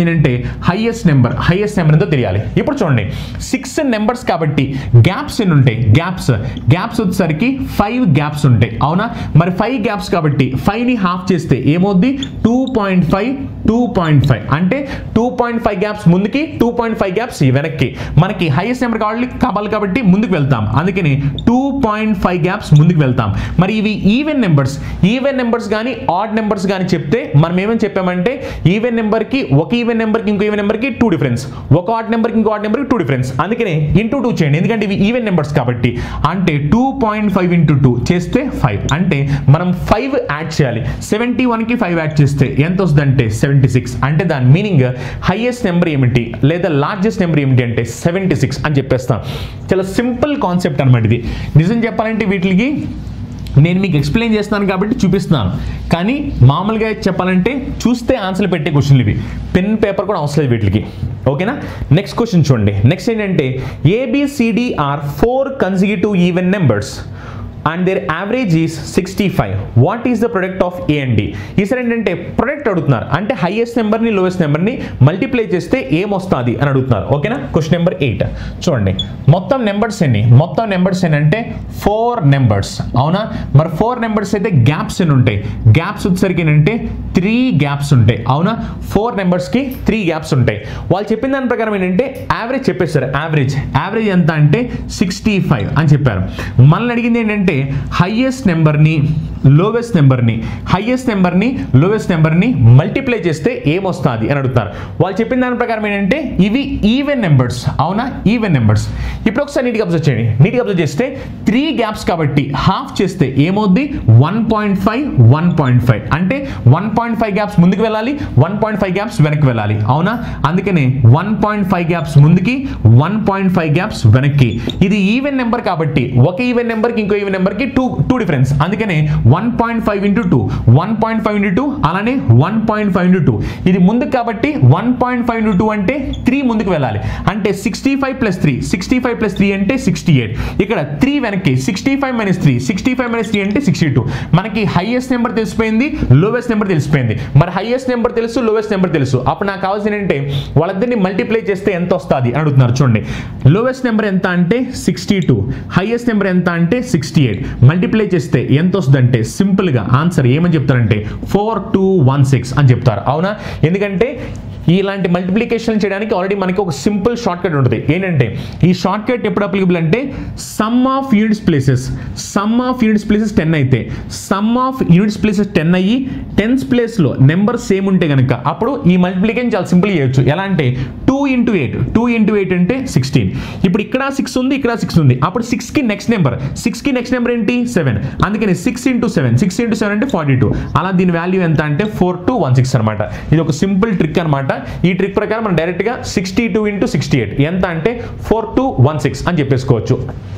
ఏంటంటే హైయెస్ట్ నెంబర్ హైయెస్ట్ నెంబర్ ఎంతో తెలియాలి ఇప్పుడు చూడండి సిక్స్ నెంబర్స్ కాబట్టి గ్యాప్స్ ఎన్ని ఉంటాయి గ్యాప్స్ గ్యాప్స్ వచ్చేసరికి ఫైవ్ గ్యాప్స్ ఉంటాయి అవునా మరి ఫైవ్ గ్యాప్స్ కాబట్టి ఫైవ్ని హాఫ్ చేస్తే ఏమవుద్ది two point five two point five అంటే టూ పాయింట్ ఫైవ్ గ్యాప్స్ ముందుకి టూ పాయింట్ ఫైవ్ గ్యాప్స్ వెనక్కి మనకి హైయెస్ట్ నెంబర్ కావాలి కావాలి కాబట్టి ముందుకు వెళ్తాం అందుకని టూ పాయింట్ ఫైవ్ గ్యాప్స్ ముందుకు వెళ్తాం మరి ఇవి ఈవెన్ నెంబర్స్ ఈవెన్ నెంబర్స్ కానీ ఆడ్ నెంబర్స్ కానీ చెప్తే మనం ఏమని చెప్పామంటే ఈవెన్ నెంబర్కి ఒక ఈవెన్ నెంబర్కి ఇంకో ఈవెన్ నెంబర్కి టూ డిఫరెన్స్ ఒక ఆడ్ నెంబర్కి ఇంకో ఆడ్ నెంబర్కి టూ డిఫరెన్స్ అందుకనే ఇంటూ టూ చేయండి ఎందుకంటే ఇవి ఈవెన్ నెంబర్స్ కాబట్టి అంటే two point five into two చేస్తే ఫైవ్ అంటే మనం ఫైవ్ యాడ్ చేయాలి సెవెంటీ వన్కి ఫైవ్ యాడ్ చేస్తే ఎంత వస్తుందంటే సెవెంటీ సిక్స్ అంటే దాని మీనింగ్ హైయెస్ట్ నెంబర్ ఏమిటి లేదా లార్జెస్ట్ నెంబర్ ఏమిటి అంటే సెవెంటీ సిక్స్ అని చెప్పేస్తాం చాలా సింపుల్ కాన్సెప్ట్ అనమాట ఇది నిజం చెప్పాలంటే వీటికి నేను మీకు ఎక్స్ప్లెయిన్ చేస్తున్నాను కాబట్టి చూపిస్తున్నాను కానీ మామూలుగా చెప్పాలంటే చూస్తే ఆన్సర్లు పెట్టే క్వశ్చన్లు ఇవి పెన్ పేపర్ కూడా అవసరం లేదు వీటికి ఓకేనా నెక్స్ట్ క్వశ్చన్ చూడండి నెక్స్ట్ ఏంటంటే A B C D are four consecutive even numbers and their average is sixty five what is the product of A and D ఈసారి ఏంటంటే ప్రొడక్ట్ అడుగుతున్నారు అంటే హైయెస్ట్ నెంబర్ని లోయెస్ట్ నెంబర్ని మల్టిప్లై చేస్తే ఏమొస్తుంది అని అడుగుతున్నారు ఓకేనా క్వశ్చన్ నెంబర్ ఎయిట్ చూడండి మొత్తం నెంబర్స్ ఎన్ని మొత్తం నెంబర్స్ ఎన్ని అంటే ఫోర్ నెంబర్స్ అవునా మరి ఫోర్ నెంబర్స్ అయితే గ్యాప్స్ ఎన్ని ఉంటాయి గ్యాప్స్ వచ్చేసరికి ఏంటంటే త్రీ గ్యాప్స్ ఉంటాయి అవునా ఫోర్ నెంబర్స్కి త్రీ గ్యాప్స్ ఉంటాయి వాళ్ళు చెప్పిన దాని ప్రకారం ఏంటంటే యావరేజ్ చెప్పేస్తారు యావరేజ్ యావరేజ్ ఎంత అంటే సిక్స్టీ ఫైవ్ అని చెప్పారు మనల్ని అడిగింది ఏంటంటే హైయెస్ట్ నెంబర్ని లోవెస్ట్ నెంబర్ని హైయెస్ట్ నెంబర్ని లోవెస్ట్ నెంబర్ని మల్టిప్లై చేస్తే ఏమొస్తుంది అని అడుగుతారు వాళ్ళు చెప్పిన దాని ప్రకారం ఏంటంటే ఇవి ఈవెన్ నెంబర్స్ అవునా ఈవెన్ నెంబర్స్ ఇప్పుడు ఒకసారి నీట్గా అబ్జర్వ్ చేయండి నీట్గా అబ్జర్వ్ చేస్తే త్రీ గ్యాప్స్ కాబట్టి హాఫ్ చేస్తే ఏమవుద్ది one point five one point five అంటే వన్ పాయింట్ ఫైవ్ గ్యాప్స్ ముందుకు వెళ్ళాలి వన్ పాయింట్ ఫైవ్ గ్యాప్స్ వెనక్కి వెళ్ళాలి అవునా అందుకనే వన్ పాయింట్ ఫైవ్ గ్యాప్స్ ముందుకి వన్ పాయింట్ ఫైవ్ గ్యాప్స్ వెనక్కి ఇది ఈవెన్ నెంబర్ కాబట్టి ఒక ఈవెన్ నెంబర్కి ఇంకో ఈవెన్ నెంబర్కి టూ టూ డిఫరెన్స్ అందుకనే one point five into two one point five into two అలానే one point five into two ఇది ముందుకు కాబట్టి one point five into two అంటే త్రీ ముందుకు వెళ్ళాలి అంటే sixty five plus three sixty five plus three అంటే సిక్స్టీ ఎయిట్ ఇక్కడ త్రీ వెనక్కి sixty five minus three sixty five minus three అంటే సిక్స్టీ టూ మనకి హైయెస్ట్ నెంబర్ తెలిసిపోయింది లోవెస్ట్ నెంబర్ తెలిసిపోయింది మరి హైయెస్ట్ నెంబర్ తెలుసు లోవెస్ట్ నెంబర్ తెలుసు అప్పుడు నాకు కావాల్సింది ఏంటంటే వాళ్ళిద్దరిని మల్టిప్లై చేస్తే ఎంత వస్తుంది అని అడుగుతున్నారు చూడండి లోవెస్ట్ నెంబర్ ఎంత అంటే సిక్స్టీ టూ హైయెస్ట్ నెంబర్ ఎంత అంటే సిక్స్టీ ఎయిట్ మల్టిప్లై చేస్తే ఎంత వస్తుందంటే సింపుల్గా ఆన్సర్ ఏమని చెప్తారంటే ఫోర్ టూ వన్ సిక్స్ అని చెప్తారు అవునా ఎందుకంటే ఇలాంటి మల్టిప్లికేషన్ చేయడానికి ఆల్రెడీ మనకి ఒక సింపుల్ షార్ట్ కట్ ఉంటుంది ఏంటంటే ఈ షార్ట్ కట్ ఎప్పుడు అప్లికబుల్ అంటే sum of units places sum of units places ten అయితే sum of units places ten అయ్యి టెన్స్ ప్లేస్లో నెంబర్ సేమ్ ఉంటే కనుక అప్పుడు ఈ మల్టిప్లికేషన్ చాలా సింపుల్ చేయొచ్చు ఎలా అంటే two into eight two into eight అంటే సిక్స్టీన్ ఇప్పుడు ఇక్కడ సిక్స్ ఉంది ఇక్కడ సిక్స్ ఉంది అప్పుడు సిక్స్కి నెక్స్ట్ నెంబర్ సిక్స్కి నెక్స్ట్ నెంబర్ ఏంటి సెవెన్ అందుకని six into seven six into seven అంటే ఫార్టీ టూ అలా దీని వాల్యూ ఎంత అంటే ఫోర్ టు వన్ సిక్స్ అనమాట ఇది ఒక సింపుల్ ట్రిక్ అనమాట ఈ ట్రిక్ ప్రకారం మనం డైరెక్ట్గా sixty two into sixty eight ఎంత అంటే ఫోర్ టు వన్ సిక్స్ అని చెప్పేసుకోవచ్చు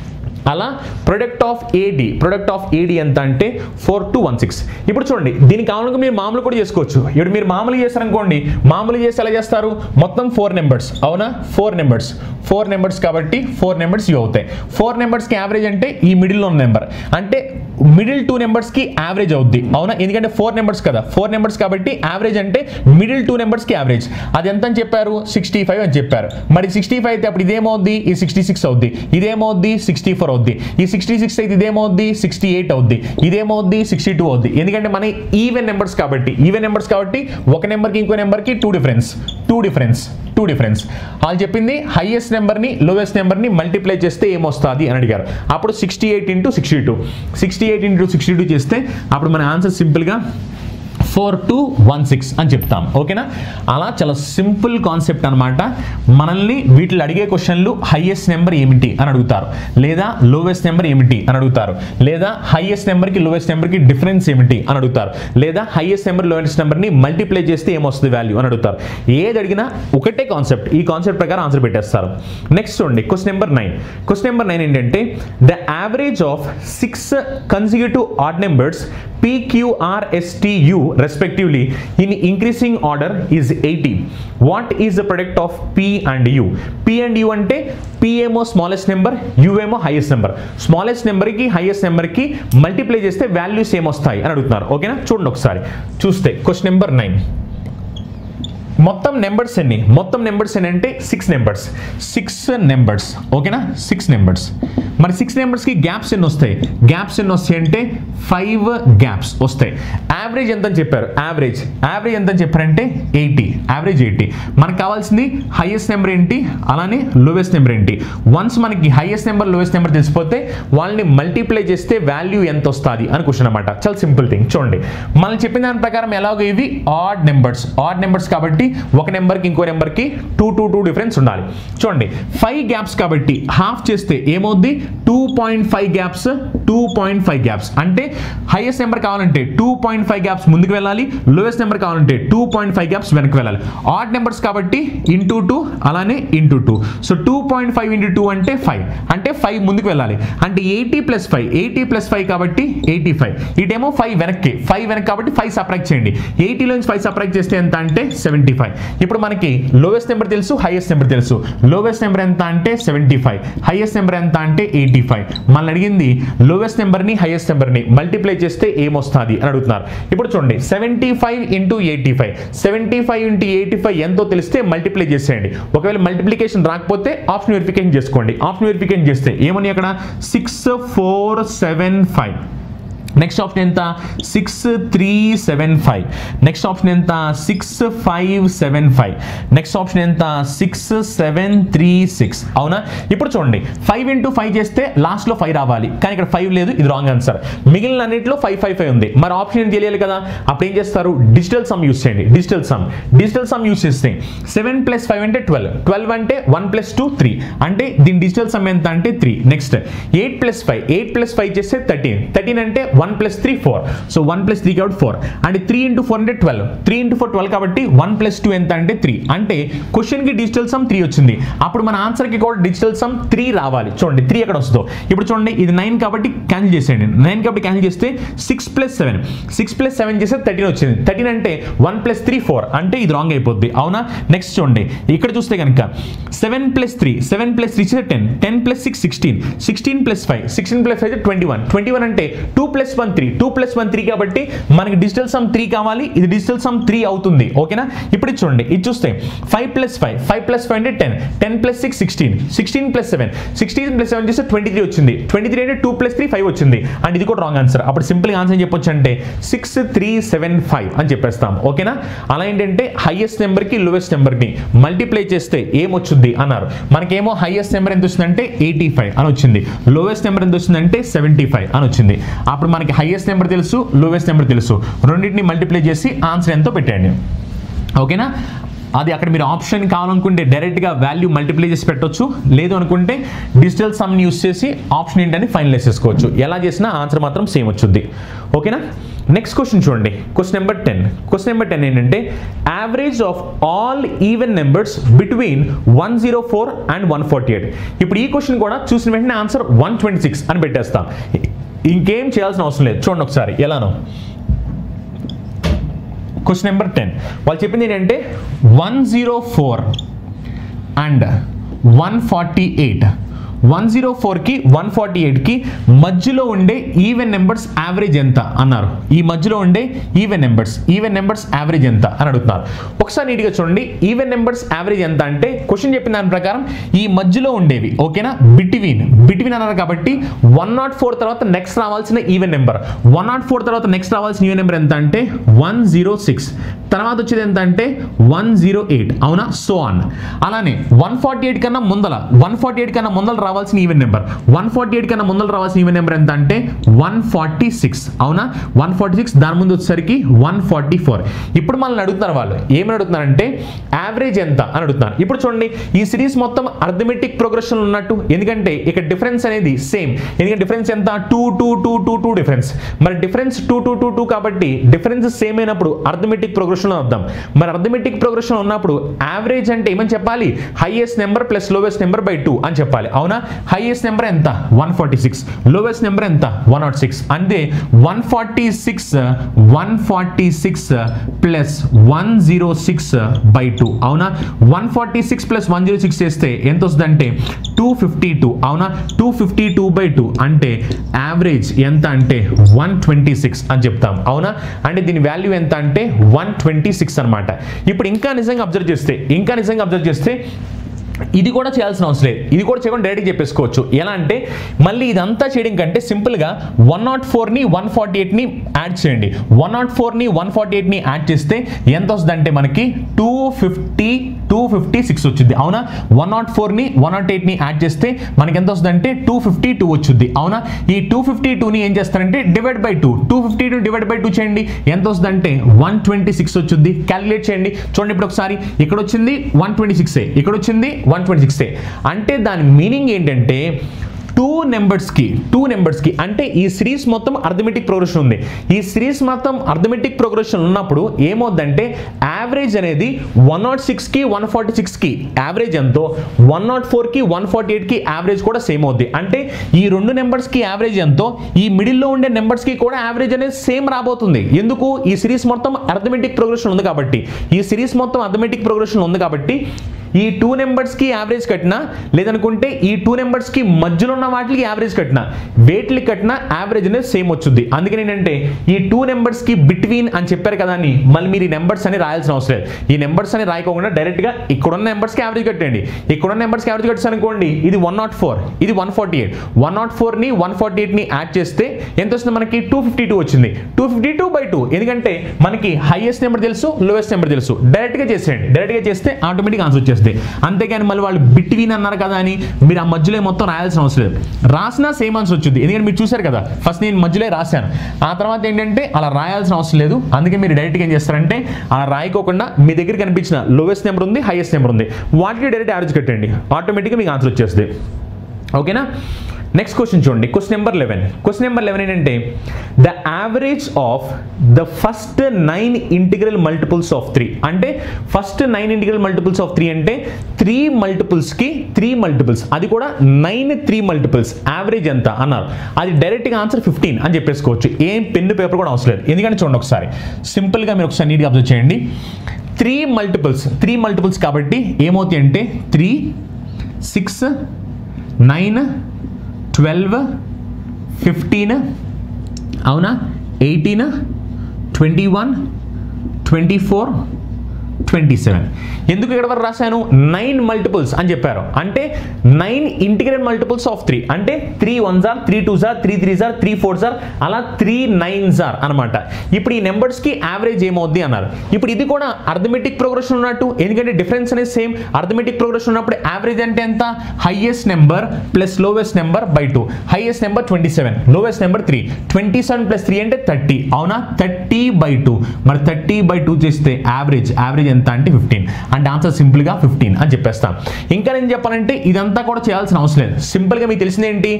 అలా product of A D product of A D ఎంత అంటే ఫోర్ టు వన్ సిక్స్ ఇప్పుడు చూడండి దీనికి కావాలంటే మీరు మామూలు కూడా చేసుకోవచ్చు ఇప్పుడు మీరు మామూలు చేస్తారనుకోండి మామూలు చేసి ఎలా చేస్తారు మొత్తం ఫోర్ నెంబర్స్ అవునా ఫోర్ నెంబర్స్ ఫోర్ నెంబర్స్ కాబట్టి ఫోర్ నెంబర్స్ ఇవి అవుతాయి ఫోర్ నెంబర్స్కి యావరేజ్ అంటే ఈ మిడిల్లో ఉన్న నెంబర్ అంటే మిడిల్ టూ నెంబర్స్కి యావరేజ్ అవుద్ది అవునా ఎందుకంటే ఫోర్ నెంబర్స్ కదా ఫోర్ నెంబర్స్ కాబట్టి యావరేజ్ అంటే మిడిల్ టూ నెంబర్స్కి యావరేజ్ అది ఎంత అని చెప్పారు సిక్స్టీ ఫైవ్ అని చెప్పారు మరి సిక్స్టీ ఫైవ్ అయితే అప్పుడు ఇదేమవుద్ది ఈ సిక్స్టీ సిక్స్ అవుద్ది ఇదేమవుద్ది సిక్స్టీ ఫోర్ అవుద్ది ఈ సిక్స్టీ సిక్స్ అయితే ఇదేమవుద్ది సిక్స్టీ ఎయిట్ అవుద్ది ఇదేమవుద్ది సిక్స్టీ టూ అవుద్ది ఎందుకంటే మన ఈవెన్ నెంబర్స్ కాబట్టి ఈవెన్ నెంబర్స్ కాబట్టి ఒక నెంబర్కి ఇంకో నెంబర్కి two difference two difference two difference వాళ్ళు చెప్పింది హైయెస్ట్ నెంబర్ని లోవెస్ట్ నెంబర్ని మల్టిప్లై చేస్తే ఏమొస్తుంది అని అడిగారు అప్పుడు sixty eight into sixty two sixty eight into sixty two చేస్తే అప్పుడు మన ఆన్సర్ సింపుల్గా ఫోర్ టు వన్ సిక్స్ అని చెప్తాం ఓకేనా అలా చాలా సింపుల్ కాన్సెప్ట్ అనమాట మనల్ని వీటిలో అడిగే క్వశ్చన్లు హైయెస్ట్ నెంబర్ ఏమిటి అని అడుగుతారు లేదా లోవెస్ట్ నెంబర్ ఏమిటి అని అడుగుతారు లేదా హైయెస్ట్ నెంబర్కి లోవెస్ట్ నెంబర్కి డిఫరెన్స్ ఏమిటి అని అడుగుతారు లేదా హైయెస్ట్ నెంబర్ లోవెస్ట్ నెంబర్ని మల్టిప్లై చేస్తే ఏమొస్తుంది వాల్యూ అని అడుగుతారు ఏది అడిగినా ఒకటే కాన్సెప్ట్ ఈ కాన్సెప్ట్ ప్రకారం ఆన్సర్ పెట్టేస్తారు నెక్స్ట్ చూడండి question number nine question number nine ఏంటంటే the average of six consecutive odd numbers PQRSTU respectively in increasing order is 80. What is the product of P and U? P and U అంటే P ఏమో smallest number U ఏమో highest number smallest నెంబర్కి highest నెంబర్కి multiply చేస్తే values ఏమొస్తాయి అని అడుగుతున్నారు ఓకేనా చూడండి ఒకసారి చూస్తే క్వశ్చన్ నెంబర్ నైన్ మొత్తం నెంబర్స్ ఎన్ని మొత్తం నెంబర్స్ ఎన్ని అంటే సిక్స్ నెంబర్స్ సిక్స్ నెంబర్స్ ఓకేనా సిక్స్ నెంబర్స్ మరి సిక్స్ నెంబర్స్కి గ్యాప్స్ ఎన్ని వస్తాయి గ్యాప్స్ ఎన్ని వస్తాయి అంటే ఫైవ్ గ్యాప్స్ వస్తాయి యావరేజ్ ఎంత అని చెప్పారు యావరేజ్ యావరేజ్ ఎంత అని చెప్పారంటే ఎయిటీ యావరేజ్ ఎయిటీ మనకు కావాల్సింది హైయెస్ట్ నెంబర్ ఏంటి అలానే లోవెస్ట్ నెంబర్ ఏంటి వన్స్ మనకి హైయెస్ట్ నెంబర్ లోవెస్ట్ నెంబర్ తెలిసిపోతే వాళ్ళని మల్టిప్లై చేస్తే వాల్యూ ఎంత వస్తుంది అని క్వశ్చన్ అనమాట చాలా సింపుల్ థింగ్ చూడండి మనం చెప్పిన దాని ప్రకారం ఎలాగో ఇవి ఆడ్ నెంబర్స్ ఆడ్ నెంబర్స్ కాబట్టి ఒక నెంబర్కి ఇంకో నెంబర్కి టూ టూ టూ డిఫరెన్స్ ఉండాలి చూడండి ఫైవ్ గ్యాప్స్ కాబట్టి హాఫ్ చేస్తే ఏమవుద్ది two point five gaps two point five gaps అంటే హైయెస్ట్ నెంబర్ కావాలంటే టూ పాయింట్ ఫైవ్ గ్యాప్స్ ముందుకు వెళ్ళాలి లోయెస్ట్ నెంబర్ కావాలంటే టూ పాయింట్ ఫైవ్ గ్యాప్స్ వెనక్కి వెళ్ళాలి ఆడ్ నెంబర్స్ కాబట్టి ఇంటూ టూ అలానే into two so two point five into two అంటే ఫైవ్ అంటే ఫైవ్ ముందుకు వెళ్ళాలి అంటే eighty plus five eighty plus five కాబట్టి ఎయిటీ ఫైవ్ ఇటేమో ఫైవ్ వెనక్కి ఫైవ్ వెనక్కి కాబట్టి ఫైవ్ సపరేట్ చేయండి ఎయిటీలో నుంచి ఫైవ్ సపరేట్ చేస్తే ఎంత అంటే సెవెంటీ ఫైవ్ ఇప్పుడు మనకి లోవెస్ట్ నెంబర్ తెలుసు హైయెస్ట్ నెంబర్ తెలుసు లోవెస్ట్ నెంబర్ ఎంత అంటే సెవెంటీ ఫైవ్ హైయెస్ట్ నెంబర్ ఎంత అంటే ఎయిటీ ఫైవ్ మనల్ని అడిగింది లోవెస్ట్ నెంబర్ని హైయెస్ట్ నెంబర్ని మల్టిప్లై చేస్తే ఏమొస్తుంది అని అడుగుతున్నారు ఇప్పుడు చూడండి seventy five into eighty five seventy five into eighty five ఎంతో తెలిస్తే మల్టిప్లై చేసేయండి ఒకవేళ మల్టిప్లికేషన్ రాకపోతే ఆప్షన్ వెరిఫికేషన్ చేసుకోండి ఆప్షన్ వెరిఫికేషన్ చేస్తే ఏమని అక్కడ six four seven five next option ఎంత six three seven five next option ఎంత six five seven five next option ఎంత సిక్స్ సెవెన్ త్రీ సిక్స్ అవునా ఇప్పుడు చూడండి ఫైవ్ ఇంటూ ఫైవ్ చేస్తే లాస్ట్లో ఫైవ్ రావాలి కానీ ఇక్కడ ఫైవ్ లేదు ఇది రాంగ్ ఆన్సర్ మిగిలిన అన్నింటిలో ఫైవ్ ఫైవ్ ఫైవ్ ఉంది మరి ఆప్షన్ ఏంటి తెలియాలి కదా అప్పుడు ఏం చేస్తారు డిజిటల్ సమ్ యూస్ చేయండి digital sum digital sum use చేస్తే సెవెన్ ప్లస్ ఫైవ్ అంటే ట్వెల్వ్ ట్వెల్వ్ అంటే వన్ ప్లస్ టూ త్రీ అంటే దీని డిజిటల్ సమ్ ఎంత అంటే three next eight plus five eight plus five చేస్తే థర్టీన్ థర్టీన్ అంటే one plus three four so one plus three కాబట్టి ఫోర్ అంటే త్రీ ఇంటూ ఫోర్ అంటే twelve three into four twelve కాబట్టి వన్ ప్లస్ టూ ఎంత అంటే త్రీ అంటే క్వశ్చన్కి డిజిటల్ సమ్ త్రీ వచ్చింది అప్పుడు మన ఆన్సర్కి కూడా డిజిటల్ సమ్ త్రీ రావాలి చూడండి త్రీ ఎక్కడ వస్తుందో ఇప్పుడు చూడండి ఇది నైన్ కాబట్టి క్యాన్సిల్ చేసేయండి నైన్ కాబట్టి క్యాన్సిల్ చేస్తే six plus seven six plus seven చేస్తే థర్టీన్ వచ్చింది థర్టీన్ అంటే వన్ ప్లస్ త్రీ ఫోర్ అంటే ఇది రాంగ్ అయిపోద్ది అవునా నెక్స్ట్ చూడండి ఇక్కడ చూస్తే కనుక seven plus three seven plus three చేస్తే ten ten plus six sixteen sixteen plus five sixteen plus five twenty one twenty one అంటే two plus one three two plus one three కాబట్టి మనకి డిజిటల్ సమ్ త్రీ కావాలి ఇది digital sum three అవుతుంది ఓకేనా ఇప్పుడు ఇది చూడండి ఇది చూస్తే five plus five five plus five అంటే ten ten plus six sixteen sixteen plus seven sixteen plus seven చేస్తే ట్వంటీ త్రీ వచ్చింది ట్వంటీ త్రీ అంటే టూ ప్లస్ త్రీ ఫైవ్ వచ్చింది అండ్ ఇది కూడా రాంగ్ ఆన్సర్ అప్పుడు సింపుల్ ఆన్సర్ ఏం చెప్పొచ్చు అంటే సిక్స్ త్రీ సెవెన్ ఫైవ్ అని చెప్పేస్తాం ఓకేనా అలా ఏంటంటే హైయెస్ట్ నెంబర్కి లోవెస్ట్ నెంబర్ని మల్టిప్లై చేస్తే ఏమొచ్చుద్ది అన్నారు మనకేమో హైయెస్ట్ నెంబర్ ఎంత వచ్చిందంటే ఎయిటీ ఫైవ్ అని వచ్చింది లోవెస్ట్ నెంబర్ ఎంత వచ్చిందంటే సెవెంటీ ఫైవ్ అని వచ్చింది అప్పుడు మనకి హైయెస్ట్ నెంబర్ తెలుసు లోవెస్ట్ నెంబర్ తెలుసు రెండింటిని మల్టిప్లై చేసి ఆన్సర్ ఎంతో పెట్టండి ఓకేనా అది అక్కడ మీరు ఆప్షన్ కావాలనుకుంటే డైరెక్ట్గా వాల్యూ మల్టిప్లై చేసి పెట్టొచ్చు లేదు అనుకుంటే డిజిటల్ సమ్ని యూస్ చేసి ఆప్షన్ ఏంటని ఫైనలైజ్ చేసుకోవచ్చు ఎలా చేసినా ఆన్సర్ మాత్రం సేమ్ వచ్చుద్ది ఓకేనా నెక్స్ట్ క్వశ్చన్ చూడండి question number ten question number ten ఏంటంటే average of all even numbers between one zero four and one forty eight ఇప్పుడు ఈ క్వశ్చన్ కూడా చూసిన వెంటనే ఆన్సర్ వన్ ట్వంటీ సిక్స్ అని పెట్టేస్తాం ఇంకేం చేయాల్సిన అవసరం లేదు చూడండి ఒకసారి ఎలానో క్వశ్చన్ నెంబర్ టెన్ వాళ్ళు చెప్పింది ఏంటంటే one zero four and one forty eight one zero ఫోర్కి వన్ ఫార్టీ ఎయిట్కి మధ్యలో ఉండే ఈవెన్ నెంబర్స్ యావరేజ్ ఎంత అన్నారు ఈ మధ్యలో ఉండే even numbers even numbers average ఎంత అని అడుగుతున్నారు ఒకసారి నీట్గా చూడండి ఈవెన్ నెంబర్స్ యావరేజ్ ఎంత అంటే క్వశ్చన్ చెప్పిన దాని ప్రకారం ఈ మధ్యలో ఉండేవి ఓకేనా బిట్వీన్ బిట్వీన్ అన్నారు కాబట్టి వన్ నాట్ ఫోర్ తర్వాత నెక్స్ట్ రావాల్సిన even number one nought four తర్వాత నెక్స్ట్ రావాల్సిన ఈవెన్ నెంబర్ ఎంత అంటే వన్ జీరో సిక్స్ తర్వాత వచ్చేది ఎంత అంటే వన్ జీరో ఎయిట్ అవునా సో ఆన్ అలానే వన్ ఫార్టీ ఎయిట్ కన్నా ముందల వన్ ఫార్టీ ఎయిట్ కన్నా ముందల రావాల్సిన even number one forty eight కన్నా ముందల రావాల్సిన ఈవెన్ నెంబర్ ఎంత అంటే వన్ ఫార్టీ సిక్స్ అవునా వన్ ఫార్టీ సిక్స్ దాని ముందు వచ్చేసరికి వన్ ఫార్టీ ఫోర్ ఇప్పుడు మనల్ని అడుగుతున్నారు వాళ్ళు ఏమని అడుగుతున్నారంటే యావరేజ్ ఎంత అని అడుగుతున్నారు ఇప్పుడు చూడండి ఈ సిరీస్ మొత్తం అర్థమెటిక్ ప్రోగ్రెషన్ ఉన్నట్టు ఎందుకంటే ఇక్కడ డిఫరెన్స్ అనేది సేమ్ ఎందుకంటే డిఫరెన్స్ ఎంత two two two two two difference మరి difference two two two two కాబట్టి డిఫరెన్స్ సేమ్ అయినప్పుడు అర్థమెటిక్ ప్రోగ్రెషన్లో వద్దాం మరి అర్థమెటిక్ ప్రోగ్రెషన్ ఉన్నప్పుడు యావరేజ్ అంటే ఏమని చెప్పాలి highest number plus lowest number by two అని చెప్పాలి అవునా హైయెస్ట్ నెంబర్ ఎంత one forty six lowest number ఎంత వన్ నాట్ సిక్స్ అంటే one forty six one forty six plus one zero six by two అవునా one forty six plus one zero six చేస్తే ఎంత వస్తుందంటే టూ ఫిఫ్టీ టూ అవునా two fifty two by two అంటే average ఎంత అంటే one twenty six అని చెప్తాం అవునా అంటే దీని వాల్యూ ఎంత అంటే వన్ ట్వంటీ సిక్స్ అనమాట ఇప్పుడు ఇంకా నిజంగా అబ్జర్వ్ చేస్తే ఇంకా నిజంగా అబ్జర్వ్ చేస్తే ఇది కూడా చేయాల్సిన అవసరం లేదు ఇది కూడా చేయకుండా డైరెక్ట్గా చెప్పేసుకోవచ్చు ఎలా అంటే మళ్ళీ ఇదంతా చేయడం కంటే సింపుల్గా వన్ నాట్ ఫోర్ని వన్ ఫార్టీ ఎయిట్ని యాడ్ చేయండి వన్ నాట్ ఫోర్ని వన్ ఫార్టీ ఎయిట్ని యాడ్ చేస్తే ఎంత వస్తుందంటే మనకి two fifty two fifty six వచ్చింది అవునా వన్ నాట్ ఫోర్ని వన్ నాట్ ఎయిట్ని యాడ్ చేస్తే మనకి ఎంత వస్తుందంటే టూ ఫిఫ్టీ టూ వచ్చింది అవునా ఈ టూ ఫిఫ్టీ టూని ఏం చేస్తారంటే divide by two two fifty two divide by two చేయండి ఎంత వస్తుందంటే వన్ ట్వంటీ సిక్స్ వచ్చింది క్యాలిక్యులేట్ చేయండి చూడండి ఇప్పుడు ఒకసారి ఇక్కడ వచ్చింది వన్ ట్వంటీ సిక్స్ ఇక్కడ వచ్చింది వన్ ట్వంటీ సిక్స్ అంటే దాని మీనింగ్ ఏంటంటే టూ నెంబర్స్కి టూ నెంబర్స్కి అంటే ఈ సిరీస్ మొత్తం అర్థమెటిక్ ప్రోగ్రెషన్ ఉంది ఈ సిరీస్ మొత్తం అర్థమెటిక్ ప్రోగ్రెషన్ ఉన్నప్పుడు ఏమవుద్దంటే యావరేజ్ అనేది వన్ నాట్ సిక్స్కి వన్ ఫార్టీ సిక్స్కి యావరేజ్ ఎంతో వన్ నాట్ ఫోర్కి వన్ ఫార్టీ ఎయిట్కి యావరేజ్ కూడా సేమ్ అవుద్ది అంటే ఈ రెండు నెంబర్స్కి యావరేజ్ ఎంతో ఈ మిడిల్లో ఉండే నెంబర్స్కి కూడా యావరేజ్ అనేది సేమ్ రాబోతుంది ఎందుకు ఈ సిరీస్ మొత్తం అర్థమెటిక్ ప్రోగ్రెషన్ ఉంది కాబట్టి ఈ సిరీస్ మొత్తం అర్థమెటిక్ ప్రోగ్రెషన్ ఉంది కాబట్టి ఈ టూ నెంబర్స్కి యావరేజ్ కట్టినా లేదనుకుంటే ఈ టూ నెంబర్స్కి మధ్యలో ఉన్న వాటికి యావరేజ్ కట్టినా వేటికి కట్టినా యావరేజ్ అనేది సేమ్ వచ్చింది అందుకని ఏంటంటే ఈ టూ నెంబర్స్కి బిట్వీన్ అని చెప్పారు కదా అని మళ్ళీ మీరు ఈ నెంబర్స్ అని రాయాల్సిన అవసరం లేదు ఈ నెంబర్స్ అని రాయకోకుండా డైరెక్ట్గా ఇక్కడున్న నెంబర్స్కి యావరేజ్ కట్టండి ఇక్కడున్న నెంబర్స్కి యావరేజ్ కట్టాను అనుకోండి ఇది వన్ నాట్ ఫోర్ ఇది one forty eight one nought ఫోర్ని వన్ ఫార్టీ ఎయిట్ని యాడ్ చేస్తే ఎంత వస్తుంది మనకి టూ ఫిఫ్టీ టూ వచ్చింది two fifty two by two ఎందుకంటే మనకి హైయెస్ట్ నెంబర్ తెలుసు లోయెస్ట్ నెంబర్ తెలుసు డైరెక్ట్గా చేసేయండి డైరెక్ట్గా చేస్తే ఆటోమేటిక్ ఆన్సర్ వచ్చేస్తుంది అంతేగాని మళ్ళీ వాళ్ళు బిట్వీన్ అన్నారు కదా అని మీరు ఆ మధ్యలో మొత్తం రాయాల్సిన అవసరం లేదు రాసినా సేమ్ ఆన్సర్ వచ్చింది ఎందుకంటే మీరు చూశారు కదా ఫస్ట్ నేను మధ్యలో రాశాను ఆ తర్వాత ఏంటంటే అలా రాయాల్సిన అవసరం లేదు అందుకే మీరు డైరెక్ట్గా ఏం చేస్తారంటే అలా రాయకోకుండా మీ దగ్గర కనిపించిన లోవెస్ట్ నెంబర్ ఉంది హైయెస్ట్ నెంబర్ ఉంది వాటికి డైరెక్ట్ యావరేజ్ కట్టండి ఆటోమేటిక్గా మీకు ఆన్సర్ వచ్చేస్తుంది ఓకేనా నెక్స్ట్ క్వశ్చన్ చూడండి question number eleven question number eleven ఏంటంటే the average of the first nine integral multiples of three అంటే first nine integral multiples of three అంటే త్రీ మల్టిపుల్స్కి త్రీ మల్టిపుల్స్ అది కూడా నైన్ త్రీ మల్టిపుల్స్ యావరేజ్ ఎంత అన్నారు అది డైరెక్ట్గా ఆన్సర్ ఫిఫ్టీన్ అని చెప్పేసుకోవచ్చు ఏం పెన్ను పేపర్ కూడా అవసరం లేదు ఎందుకంటే చూడండి ఒకసారి సింపుల్గా మీరు ఒకసారి నీట్గా అబ్జర్వ్ చేయండి త్రీ మల్టిపుల్స్ త్రీ మల్టిపుల్స్ కాబట్టి ఏమవుతాయి అంటే three six nine twelve fifteen అవునా eighteen twenty one twenty four twenty seven ఎందుకు ఇక్కడ వరకు రాశాను నైన్ మల్టిపుల్స్ అని చెప్పారు అంటే nine integrate multiples of three అంటే త్రీ వన్ జార్ త్రీ టూ జార్ త్రీ త్రీ జార్ త్రీ ఫోర్ జార్ అలా త్రీ నైన్ జార్ అనమాట ఇప్పుడు ఈ నెంబర్స్కి యావరేజ్ ఏమవుద్ది అన్నారు ఇప్పుడు ఇది కూడా అర్థమెటిక్ ప్రోగ్రెషన్ ఉన్నట్టు ఎందుకంటే డిఫరెన్స్ అనేది సేమ్ అర్థమెటిక్ ప్రోగ్రెషన్ ఉన్నప్పుడు యావరేజ్ అంటే ఎంత highest number plus lowest number by two highest number twenty seven lowest number three twenty seven plus three అంటే థర్టీ అవునా థర్టీ బై టూ మరి థర్టీ బై టూ చేస్తే యావరేజ్ యావరేజ్ ఎంత అంటే fifteen అంటే ఆన్సర్ సింపుల్గా ఫిఫ్టీన్ అని చెప్పేస్తాం ఇంకా నేను చెప్పాలంటే ఇదంతా కూడా చేయాల్సిన అవసరం లేదు సింపుల్గా మీకు తెలిసింది ఏంటి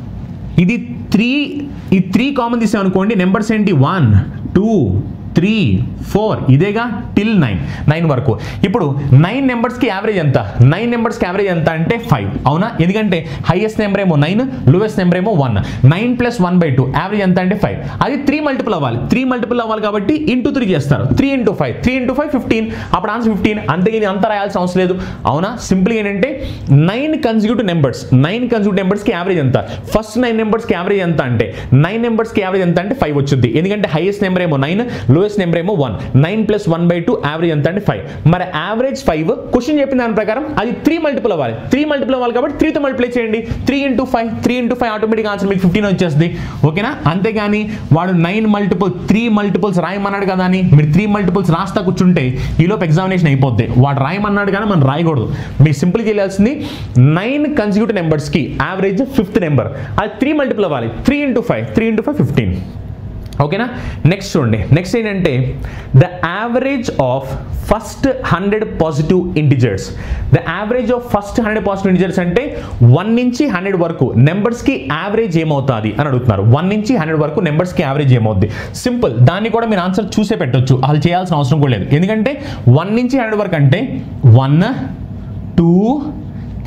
ఇది త్రీ ఈ త్రీ కామన్ తీసామనుకోండి నెంబర్స్ ఏంటి వన్ టూ త్రీ ఫోర్ ఇదేగా టిల్ నైన్ నైన్ వరకు ఇప్పుడు నైన్ నెంబర్స్కి యావరేజ్ ఎంత నైన్ నెంబర్స్కి యావరేజ్ ఎంత అంటే ఫైవ్ అవునా ఎందుకంటే హైయెస్ట్ నెంబర్ ఏమో నైన్ లోవెస్ట్ నెంబర్ ఏమో one nine plus one by two average ఎంత అంటే ఫైవ్ అది త్రీ మల్టిపుల్ అవ్వాలి త్రీ మల్టిపుల్ అవ్వాలి కాబట్టి ఇంటూ త్రీ చేస్తారు three into five three into five fifteen అప్పుడు ఆన్సర్ ఫిఫ్టీన్ అంతే ఇది అంతా రాయాల్సిన అవసరం లేదు అవునా సింపుల్ ఏంటంటే nine consecutive numbers nine consecutive నెంబర్స్కి యావరేజ్ ఎంత ఫస్ట్ నైన్ నెంబర్స్కి యావరేజ్ ఎంత అంటే నైన్ నెంబర్స్కి యావరేజ్ ఎంత అంటే ఫైవ్ వచ్చింది ఎందుకంటే హైయెస్ట్ నెంబర్ ఏమో నైన్ లోయెస్ట్ నెంబర్ ఏమో one nine plus one by two average ఎంత అంటే ఫైవ్ మరి యావరేజ్ ఫైవ్ క్వశ్చన్ చెప్పిన దాని ప్రకారం అది త్రీ మల్టిపుల్ అవ్వాలి త్రీ మల్టిపుల్ అవ్వాలి కాబట్టి త్రీతో మల్టిప్లై చేయండి three into five three into five automatic answer మీకు ఫిఫ్టీన్ వచ్చేస్తుంది ఓకేనా అంతేగాని వాడు నైన్ మల్టిపుల్ త్రీ మల్టిపుల్స్ రాయమన్నాడు కదా అని మీరు త్రీ మల్టిపుల్స్ రాస్తా కూర్చుంటే ఈలోపు ఎగ్జామినేషన్ అయిపోద్ది వాడు రాయమన్నాడు కానీ మనం రాయకూడదు మీరు సింపుల్ చేయాల్సింది నైన్ కన్సిక్యూటివ్ నెంబర్స్కి యావరేజ్ ఫిఫ్త్ నెంబర్ అది త్రీ మల్టిపుల్ అవ్వాలి three into five three into five fifteen ఓకేనా నెక్స్ట్ చూడండి నెక్స్ట్ ఏంటంటే the average of first hundred positive integers the average of first hundred positive integers అంటే one నుంచి hundred వరకు నెంబర్స్కి యావరేజ్ ఏమవుతుంది అని అడుగుతున్నారు వన్ నుంచి హండ్రెడ్ వరకు నెంబర్స్కి యావరేజ్ ఏమవుద్ది సింపుల్ దాన్ని కూడా మీరు ఆన్సర్ చూసే పెట్టొచ్చు అది చేయాల్సిన అవసరం కూడా లేదు ఎందుకంటే వన్ నుంచి హండ్రెడ్ వరకు అంటే one two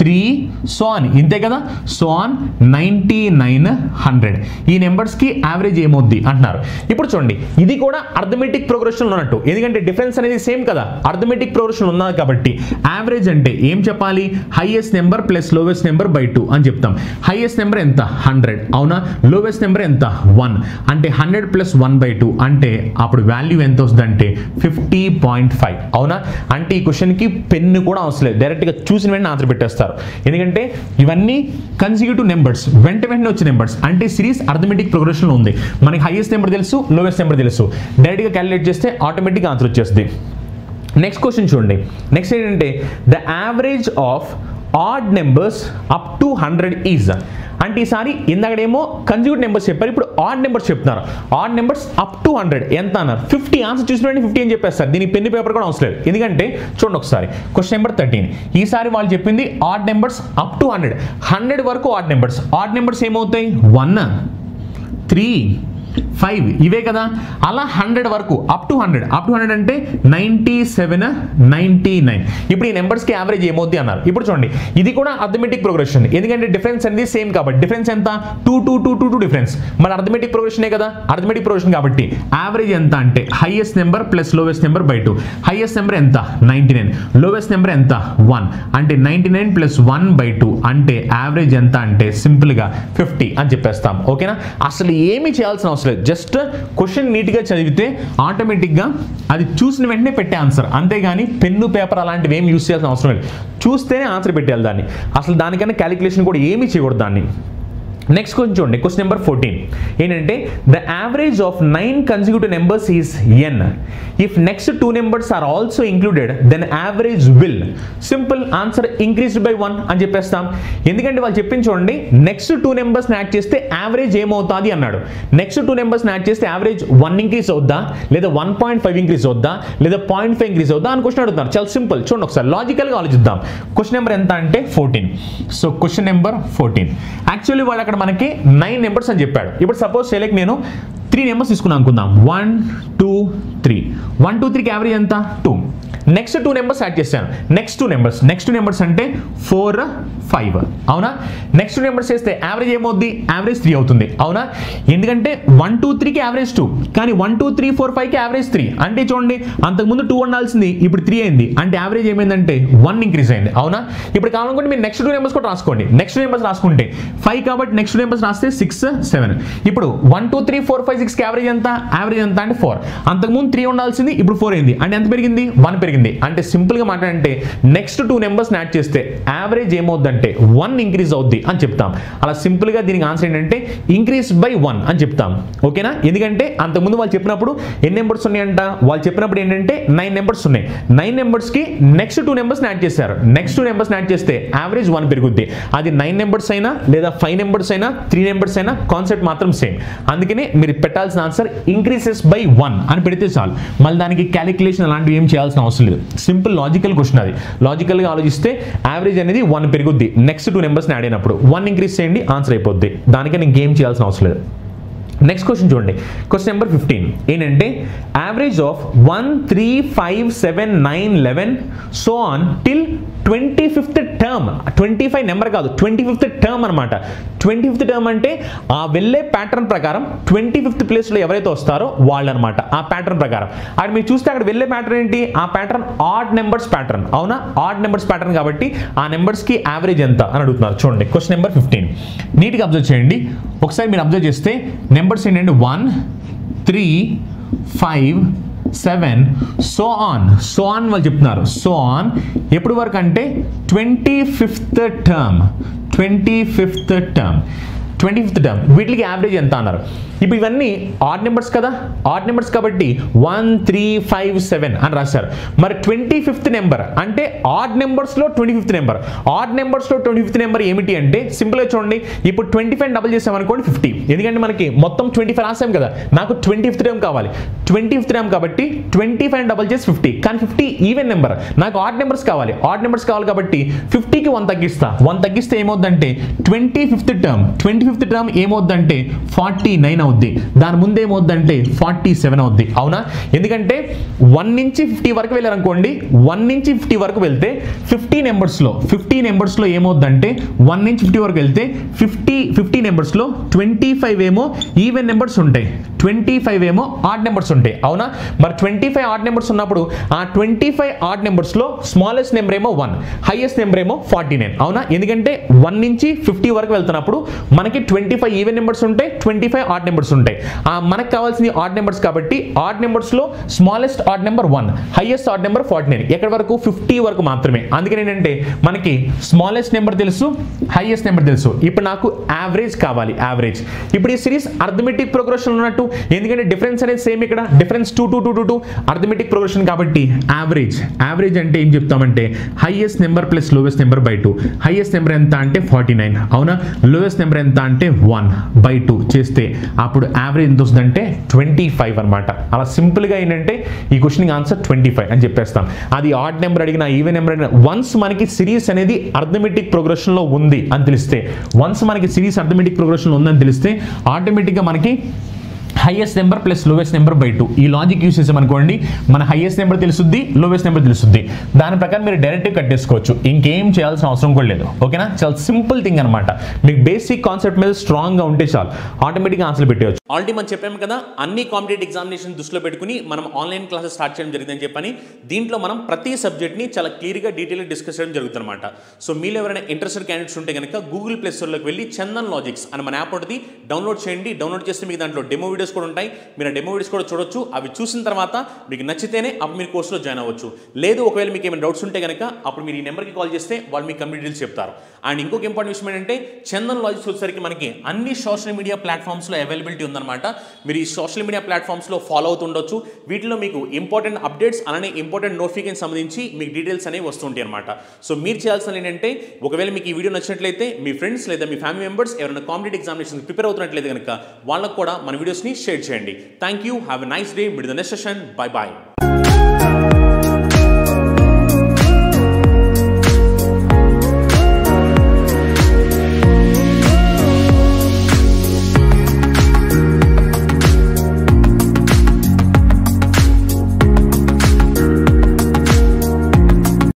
three so on ఇంతే కదా so on ninety nine hundred ఈ నెంబర్స్కి యావరేజ్ ఏమవుద్ది అంటున్నారు ఇప్పుడు చూడండి ఇది కూడా అర్థమెటిక్ ప్రోగ్రెషన్ ఉన్నట్టు ఎందుకంటే డిఫరెన్స్ అనేది సేమ్ కదా అర్థమెటిక్ ప్రోగ్రెషన్ ఉన్నది కాబట్టి యావరేజ్ అంటే ఏం చెప్పాలి highest number plus lowest number by two అని చెప్తాం హైయెస్ట్ నెంబర్ ఎంత హండ్రెడ్ అవునా లోవెస్ట్ నెంబర్ ఎంత వన్ అంటే hundred plus one by two అంటే అప్పుడు వాల్యూ ఎంత వస్తుంది అంటే ఫిఫ్టీ పాయింట్ ఫైవ్ అవునా అంటే ఈ క్వశ్చన్కి పెన్ను కూడా అవసరం లేదు డైరెక్ట్గా చూసిన వెంటనే ఆన్సర్ పెట్టేస్తారు ఎందుకంటే ఇవన్నీ కన్సిక్యూటివ్ నెంబర్స్ వెంట వెంటనే వచ్చే నెంబర్స్ అంటే సిరీస్ అర్థమెటిక్ ప్రోగ్రెషన్లో ఉంది మనకి హైయెస్ట్ నెంబర్ తెలుసు లోవెస్ట్ నెంబర్ తెలుసు డైరెక్ట్గా క్యాలిక్యులేట్ చేస్తే ఆటోమేటిక్గా ఆన్సర్ వచ్చేస్తుంది నెక్స్ట్ క్వశ్చన్ చూడండి నెక్స్ట్ ఏంటంటే the average of odd numbers up to hundred is అంటే ఈసారి ఇందాకడేమో కన్జ్యూట్ నెంబర్స్ చెప్పారు ఇప్పుడు ఆడ్ నెంబర్స్ చెప్తున్నారు odd numbers up to hundred ఎంత అన్నారు ఫిఫ్టీ ఆన్సర్ చూసినట్టు ఫిఫ్టీ అని చెప్పేస్తారు దీనికి పెన్ పేపర్ కూడా అవసరం లేదు ఎందుకంటే చూడండి ఒకసారి క్వశ్చన్ నెంబర్ థర్టీన్ ఈసారి వాళ్ళు చెప్పింది odd numbers up to hundred hundred వరకు ఆడ్ నెంబర్స్ ఆడ్ నెంబర్స్ ఏమవుతాయి వన్ త్రీ ఫైవ్ ఇవే కదా అలా హండ్రెడ్ వరకు up to hundred up to hundred అంటే నైంటీ సెవెన్ నైంటీ నైన్ ఇప్పుడు ఈ నెంబర్స్కి యావరేజ్ ఏమవుద్ది అన్నారు ఇప్పుడు చూడండి ఇది కూడా అర్థమెటిక్ ప్రోగ్రెషన్ ఎందుకంటే డిఫరెన్స్ అనేది సేమ్ కాబట్టి డిఫరెన్స్ ఎంత two two two two two difference మన అర్థమెటిక్ ప్రోగ్రెషనే కదా అర్థమెటిక్ ప్రోగ్రెషన్ కాబట్టి యావరేజ్ ఎంత అంటే highest number plus lowest number by two highest number ఎంత నైంటీ నైన్ లోవెస్ట్ నెంబర్ ఎంత వన్ అంటే ninety nine plus one by two అంటే యావరేజ్ ఎంత అంటే సింపుల్గా ఫిఫ్టీ అని చెప్పేస్తాం ఓకేనా అసలు ఏమీ చేయాల్సిన అవసరం లేదు జస్ట్ క్వశ్చన్ నీట్గా చదివితే ఆటోమేటిక్గా అది చూసిన వెంటనే పెట్టే ఆన్సర్ అంతేగాని పెన్ను పేపర్ అలాంటివి ఏమి యూస్ చేయాల్సిన అవసరం లేదు చూస్తేనే ఆన్సర్ పెట్టేయాలి దాన్ని అసలు దానికన్నా క్యాలిక్యులేషన్ కూడా ఏమీ చేయకూడదు దాన్ని నెక్స్ట్ క్వశ్చన్ చూడండి క్వశ్చన్ నెంబర్ ఫోర్టీన్ ఏంటంటే the average of nine consecutive numbers is n if next two numbers are also included then average will simple answer increased by one అని చెప్పేస్తాం ఎందుకంటే వాళ్ళు చెప్పింది చూడండి నెక్స్ట్ టూ నెంబర్స్ యాడ్ చేస్తే average ఏమవుతుంది అన్నాడు నెక్స్ట్ టూ నెంబర్స్ యాడ్ చేస్తే యావరేజ్ వన్ ఇంక్రీస్ అవుద్దా లేదా వన్ పాయింట్ ఫైవ్ ఇంక్రీస్ అవుద్దా లేదా పాయింట్ ఫైవ్ ఇంక్రీస్ అవుద్దా అని క్వశ్చన్ అడుగుతున్నారు చాలా సింపుల్ చూడండి ఒకసారి లాజికల్గా ఆలోచిద్దాం క్వశ్చన్ నెంబర్ ఎంత అంటే fourteen so question number fourteen actually వాళ్ళు అక్కడ మనకి నైన్ నెంబర్స్ అని చెప్పాడు ఇప్పుడు సపోజ్ చేయలేక నేను త్రీ నెంబర్స్ తీసుకున్నాను అనుకుందాం one two three one two త్రీకి యావరేజ్ ఎంత two next two numbers add చేశాను next two numbers next two numbers అంటే ఫోర్ ఫైవ్ అవునా నెక్స్ట్ టూ నెంబర్స్ చేస్తే యావరేజ్ ఏమవుద్ది యావరేజ్ త్రీ అవుతుంది అవునా ఎందుకంటే వన్ టూ త్రీకి యావరేజ్ టూ కానీ వన్ టూ త్రీ ఫోర్ ఫైవ్కి యావరేజ్ త్రీ అంటే చూడండి అంతకుముందు టూ ఉండాల్సింది ఇప్పుడు త్రీ అయింది అంటే యావరేజ్ ఏమైందంటే వన్ ఇంక్రీజ్ అయింది అవునా ఇప్పుడు కావాలనుకుంటే మీరు నెక్స్ట్ టూ నెంబర్స్ కూడా రాసుకోండి నెక్స్ట్ టూ నెంబర్స్ రాసుకుంటే ఫైవ్ కాబట్టి నెక్స్ట్ టూ నెంబర్స్ రాస్తే సిక్స్ సెవెన్ ఇప్పుడు one two three four five సిక్స్కి యావరేజ్ ఎంత యావరేజ్ ఎంత అంటే ఫోర్ అంతకుముందు త్రీ ఉండాల్సింది ఇప్పుడు ఫోర్ అయింది అంటే ఎంత పెరిగింది వన్ పెరిగింది అంటే సింపుల్గా మాట్లాడంటే నెక్స్ట్ టూ నెంబర్స్ యాడ్ చేస్తే యావరేజ్ ఏమవుద్దంటే వన్ ఇంక్రీజ్ అవుద్ది అని చెప్తాం అలా సింపుల్గా దీనికి ఆన్సర్ ఏంటంటే ఇంక్రీజ్ బై వన్ అని చెప్తాం ఓకేనా ఎందుకంటే అంతకుముందు వాళ్ళు చెప్పినప్పుడు ఎన్ని నెంబర్స్ ఉన్నాయంట వాళ్ళు చెప్పినప్పుడు ఏంటంటే నైన్ నెంబర్స్ ఉన్నాయి నైన్ నెంబర్స్కి నెక్స్ట్ టూ నెంబర్స్ యాడ్ చేశారు నెక్స్ట్ టూ నెంబర్స్ యాడ్ చేస్తే యావరేజ్ వన్ పెరుగుద్ది అది నైన్ నెంబర్స్ అయినా లేదా ఫైవ్ నెంబర్స్ అయినా త్రీ నెంబర్స్ అయినా కాన్సెప్ట్ మాత్రం సేమ్ అందుకనే మీరు పెట్టాల్సిన ఆన్సర్ ఇంక్రీసెస్ బై వన్ అని పెడితే చాలు మళ్ళీ దానికి క్యాలిక్యులేషన్ అలాంటివి ఏం చేయాల్సిన అవసరం లేదు సింపుల్ లాజికల్ క్వశ్చన్ అది లాజికల్గా ఆలోచిస్తే యావరేజ్ అనేది వన్ పెరుగుద్ది నెక్స్ట్ టూ నెంబర్స్ యాడ్ అయినప్పుడు వన్ ఇంక్రీజ్ చేయండి ఆన్సర్ అయిపోద్ది దానికని ఇంకేం చేయాల్సిన అవసరం లేదు నెక్స్ట్ క్వశ్చన్ చూడండి క్వశ్చన్ నెంబర్ ఫిఫ్టీన్ ఏంటంటే average of one three five seven nine eleven so on till twenty fifth term twenty five number కాదు ట్వంటీ ఫిఫ్త్ టర్మ్ అనమాట ట్వంటీ ఫిఫ్త్ టర్మ్ అంటే ఆ వెళ్ళే ప్యాటర్న్ ప్రకారం ట్వంటీ ఫిఫ్త్ ప్లేస్లో ఎవరైతే వస్తారో వాళ్ళు అనమాట ఆ ప్యాటర్న్ ప్రకారం అక్కడ మీరు చూస్తే అక్కడ వెళ్ళే ప్యాటర్న్ ఏంటి ఆ ప్యాటర్న్ ఆడ్ నెంబర్స్ ప్యాటర్న్ అవునా ఆడ్ నెంబర్స్ ప్యాటర్న్ కాబట్టి ఆ నెంబర్స్కి యావరేజ్ ఎంత అని అడుగుతున్నారు చూడండి క్వశ్చన్ నెంబర్ ఫిఫ్టీన్ నీట్గా అబ్జర్వ్ చేయండి ఒకసారి మీరు అబ్జర్వ్ చేస్తే నెంబర్స్ ఏంటంటే one three five seven so on so on వాళ్ళు చెప్తున్నారు సో ఆన్ ఎప్పుడు వరకు అంటే twenty fifth term twenty fifth term twenty fifth term వీటికి యావరేజ్ ఎంత అన్నారు ఇప్పుడు ఇవన్నీ ఆడ్ నెంబర్స్ కదా ఆడ్ నెంబర్స్ కాబట్టి వన్ త్రీ ఫైవ్ సెవెన్ అని రాశారు మరి ట్వంటీ ఫిఫ్త్ నెంబర్ అంటే ఆడ్ నెంబర్స్లో ట్వంటీ ఫిఫ్త్ నెంబర్ ఆడ్ నెంబర్స్లో ట్వంటీ ఫిఫ్త్ నెంబర్ ఏమిటి అంటే సింపుల్గా చూడండి ఇప్పుడు ట్వంటీ ఫైవ్ డబుల్ చేసాం అనుకోండి ఫిఫ్టీ ఎందుకంటే మనకి మొత్తం ట్వంటీ ఫైవ్ రాసాం కదా నాకు ట్వంటీ ఫిఫ్త్ టర్మ్ కావాలి ట్వంటీ ఫిఫ్త్ టర్మ్ కాబట్టి ట్వంటీ ఫైవ్ డబుల్ చేసి ఫిఫ్టీ కానీ ఫిఫ్టీ ఈవెన్ నెంబర్ నాకు ఆడ్ నెంబర్స్ కావాలి ఆడ్ నెంబర్స్ కావాలి కాబట్టి ఫిఫ్టీకి వన్ తగ్గిస్తా వన్ తగ్గిస్తే ఏమవుతుందంటే twenty fifth term twenty fifth term ఏమవుద్దంటే ఫార్టీ నైన్ అవుద్ది దాని ముందు ఏమవుద్దంటే ఫార్టీ సెవెన్ అవుద్ది అవునా ఎందుకంటే వన్ నుంచి ఫిఫ్టీ వరకు వెళ్ళారనుకోండి వన్ నుంచి ఫిఫ్టీ వరకు వెళ్తే ఫిఫ్టీ నెంబర్స్లో ఫిఫ్టీ నెంబర్స్లో ఏమవుద్దంటే వన్ నుంచి ఫిఫ్టీ వరకు వెళ్తే ఫిఫ్టీ ఫిఫ్టీ నెంబర్స్లో ట్వంటీ ఫైవ్ ఏమో ఈవెన్ నెంబర్స్ ఉంటాయి ట్వంటీ ఫైవ్ ఏమో ఆడ్ నెంబర్స్ ఉంటాయి అవునా మరి ట్వంటీ ఫైవ్ ఆడ్ నెంబర్స్ ఉన్నప్పుడు ఆ ట్వంటీ ఫైవ్ ఆడ్ నెంబర్స్లో స్మాలెస్ట్ నెంబర్ ఏమో వన్ హైయెస్ట్ నెంబర్ ఏమో ఫార్టీ నైన్ అవునా ఎందుకంటే వన్ నుంచి ఫిఫ్టీ వరకు వెళ్తున్నప్పుడు మనకి ట్వంటీ ఫైవ్ ఈవెన్ నెంబర్స్ ఉంటాయి ట్వంటీ ఫైవ్ ఆడ్ నెంబర్స్ ఉంటాయి ఆ మనకు కావాల్సింది ఆడ్ నెంబర్స్ కాబట్టి ఆడ్ నెంబర్స్లో smallest odd number one highest odd number forty nine ఎక్కడి వరకు ఫిఫ్టీ వరకు మాత్రమే అందుకని ఏంటంటే మనకి స్మాలెస్ట్ నెంబర్ తెలుసు హైయెస్ట్ నెంబర్ తెలుసు ఇప్పుడు నాకు యావరేజ్ కావాలి యావరేజ్ ఇప్పుడు ఈ సిరీస్ అర్థమెటిక్ ప్రోగ్రెషన్ ఉన్నట్టు ఎందుకంటే డిఫరెన్స్ అనేది సేమ్ ఇక్కడ difference two two two two two arithmetic progression కాబట్టి యావరేజ్ యావరేజ్ అంటే ఏం చెప్తామంటే highest number plus lowest number by two highest number ఎంత అంటే ఫార్టీ నైన్ అవునా లోవెస్ట్ నెంబర్ ఎంత అంటే వన్ బై టూ చేస్తే అప్పుడు యావరేజ్ ఎంత వస్తుందంటే ట్వంటీ ఫైవ్ అనమాట అలా సింపుల్గా ఏంటంటే ఈ క్వశ్చన్కి ఆన్సర్ ట్వంటీ ఫైవ్ అని చెప్పేస్తాం అది ఆడ్ నెంబర్ అడిగిన ఈవెన్ నెంబర్ అడిగిన వన్స్ మనకి సిరీస్ అనేది అర్థమెటిక్ ప్రోగ్రెషన్లో ఉంది అని తెలిస్తే వన్స్ మనకి సిరీస్ అర్థమెటిక్ ప్రోగ్రెషన్లో ఉందని తెలిస్తే ఆటోమేటిక్గా మనకి highest number plus lowest number by two ఈ లాజిక్ యూస్ చేసామనుకోండి మన హైయెస్ట్ నెంబర్ తెలుస్తుంది లోవెస్ట్ నెంబర్ తెలుస్తుంది దాని ప్రకారం మీరు డైరెక్ట్ కట్టేసుకోవచ్చు ఇంకేం చేయాల్సిన అవసరం కూడా లేదు ఓకేనా చాలా సింపుల్ థింగ్ అనమాట మీకు బేసిక్ కాన్సెప్ట్ మీద స్ట్రాంగ్గా ఉంటే చాలు ఆటోమేటిక్గా ఆన్సర్ పెట్టేయచ్చు ఆల్రెడీ మనం చెప్పాము కదా అన్ని కాంపిటేటివ్ ఎగ్జామినేషన్ దృష్టిలో పెట్టుకుని మనం ఆన్లైన్ క్లాసెస్ స్టార్ట్ చేయడం జరిగిందని చెప్పని దీంట్లో మనం ప్రతి సబ్జెక్ట్ని చాలా క్లియర్గా డీటెయిల్గా డిస్కస్ చేయడం జరుగుతుందన్నమాట సో మీరు ఎవరైనా ఇంట్రెస్టెడ్ క్యాండిడేట్స్ ఉంటే కనుక గూగుల్ ప్లే స్టోర్లోకి వెళ్ళి చందన్ లాజిక్స్ అని మన యాప్ ఉంటుంది డౌన్లోడ్ చేయండి డౌన్లోడ్ చేస్తే మీకు దాంట్లో డెమో వీడియోస్ కూడా ఉంటాయి మీరు ఆ డెమో వీడియోస్ కూడా చూడొచ్చు అవి చూసిన తర్వాత మీకు నచ్చితేనే అప్పుడు మీరు కోర్సులో జాయిన్ అవ్వచ్చు లేదు ఒకవేళ మీకు ఏమైనా డౌట్స్ ఉంటే కనుక అప్పుడు మీరు ఈ నెంబర్కి కాల్ చేస్తే వాళ్ళు మీకు కంప్లీట్ డీటెయిల్స్ చెప్తారు అండ్ ఇంకొక ఇంపార్టెంట్ విషయం ఏంటంటే చందన్ లాజిక్స్ వచ్చేసరికి మనకి అన్ని సోషల్ మీడియా ప్లాట్ఫామ్స్లో అవైలబిలిటీ ఉందన్నమాట మీరు ఈ సోషల్ మీడియా ప్లాట్ఫామ్స్లో ఫాలో అవుతుండొచ్చు వీటిలో మీకు ఇంపార్టెంట్ అప్డేట్స్ అలానే ఇంపార్టెంట్ నోటిఫికేషన్ సంబంధించి మీకు డీటెయిల్స్ అనేవి వస్తుంటాయి అనమాట సో మీరు చేయాల్సిన ఏంటంటే ఒకవేళ మీకు ఈ వీడియో నచ్చినట్లయితే మీ ఫ్రెండ్స్ లేదా మీ ఫ్యామిలీ మెంబర్స్ ఎవరైనా కాంపిటేటివ్ ఎగ్జామినేషన్ ప్రిపేర్ అవుతున్నట్లయితే కనుక వాళ్ళకు కూడా మన వీడియోస్ని షేర్ చేయండి thank you have a nice day mid the next session bye bye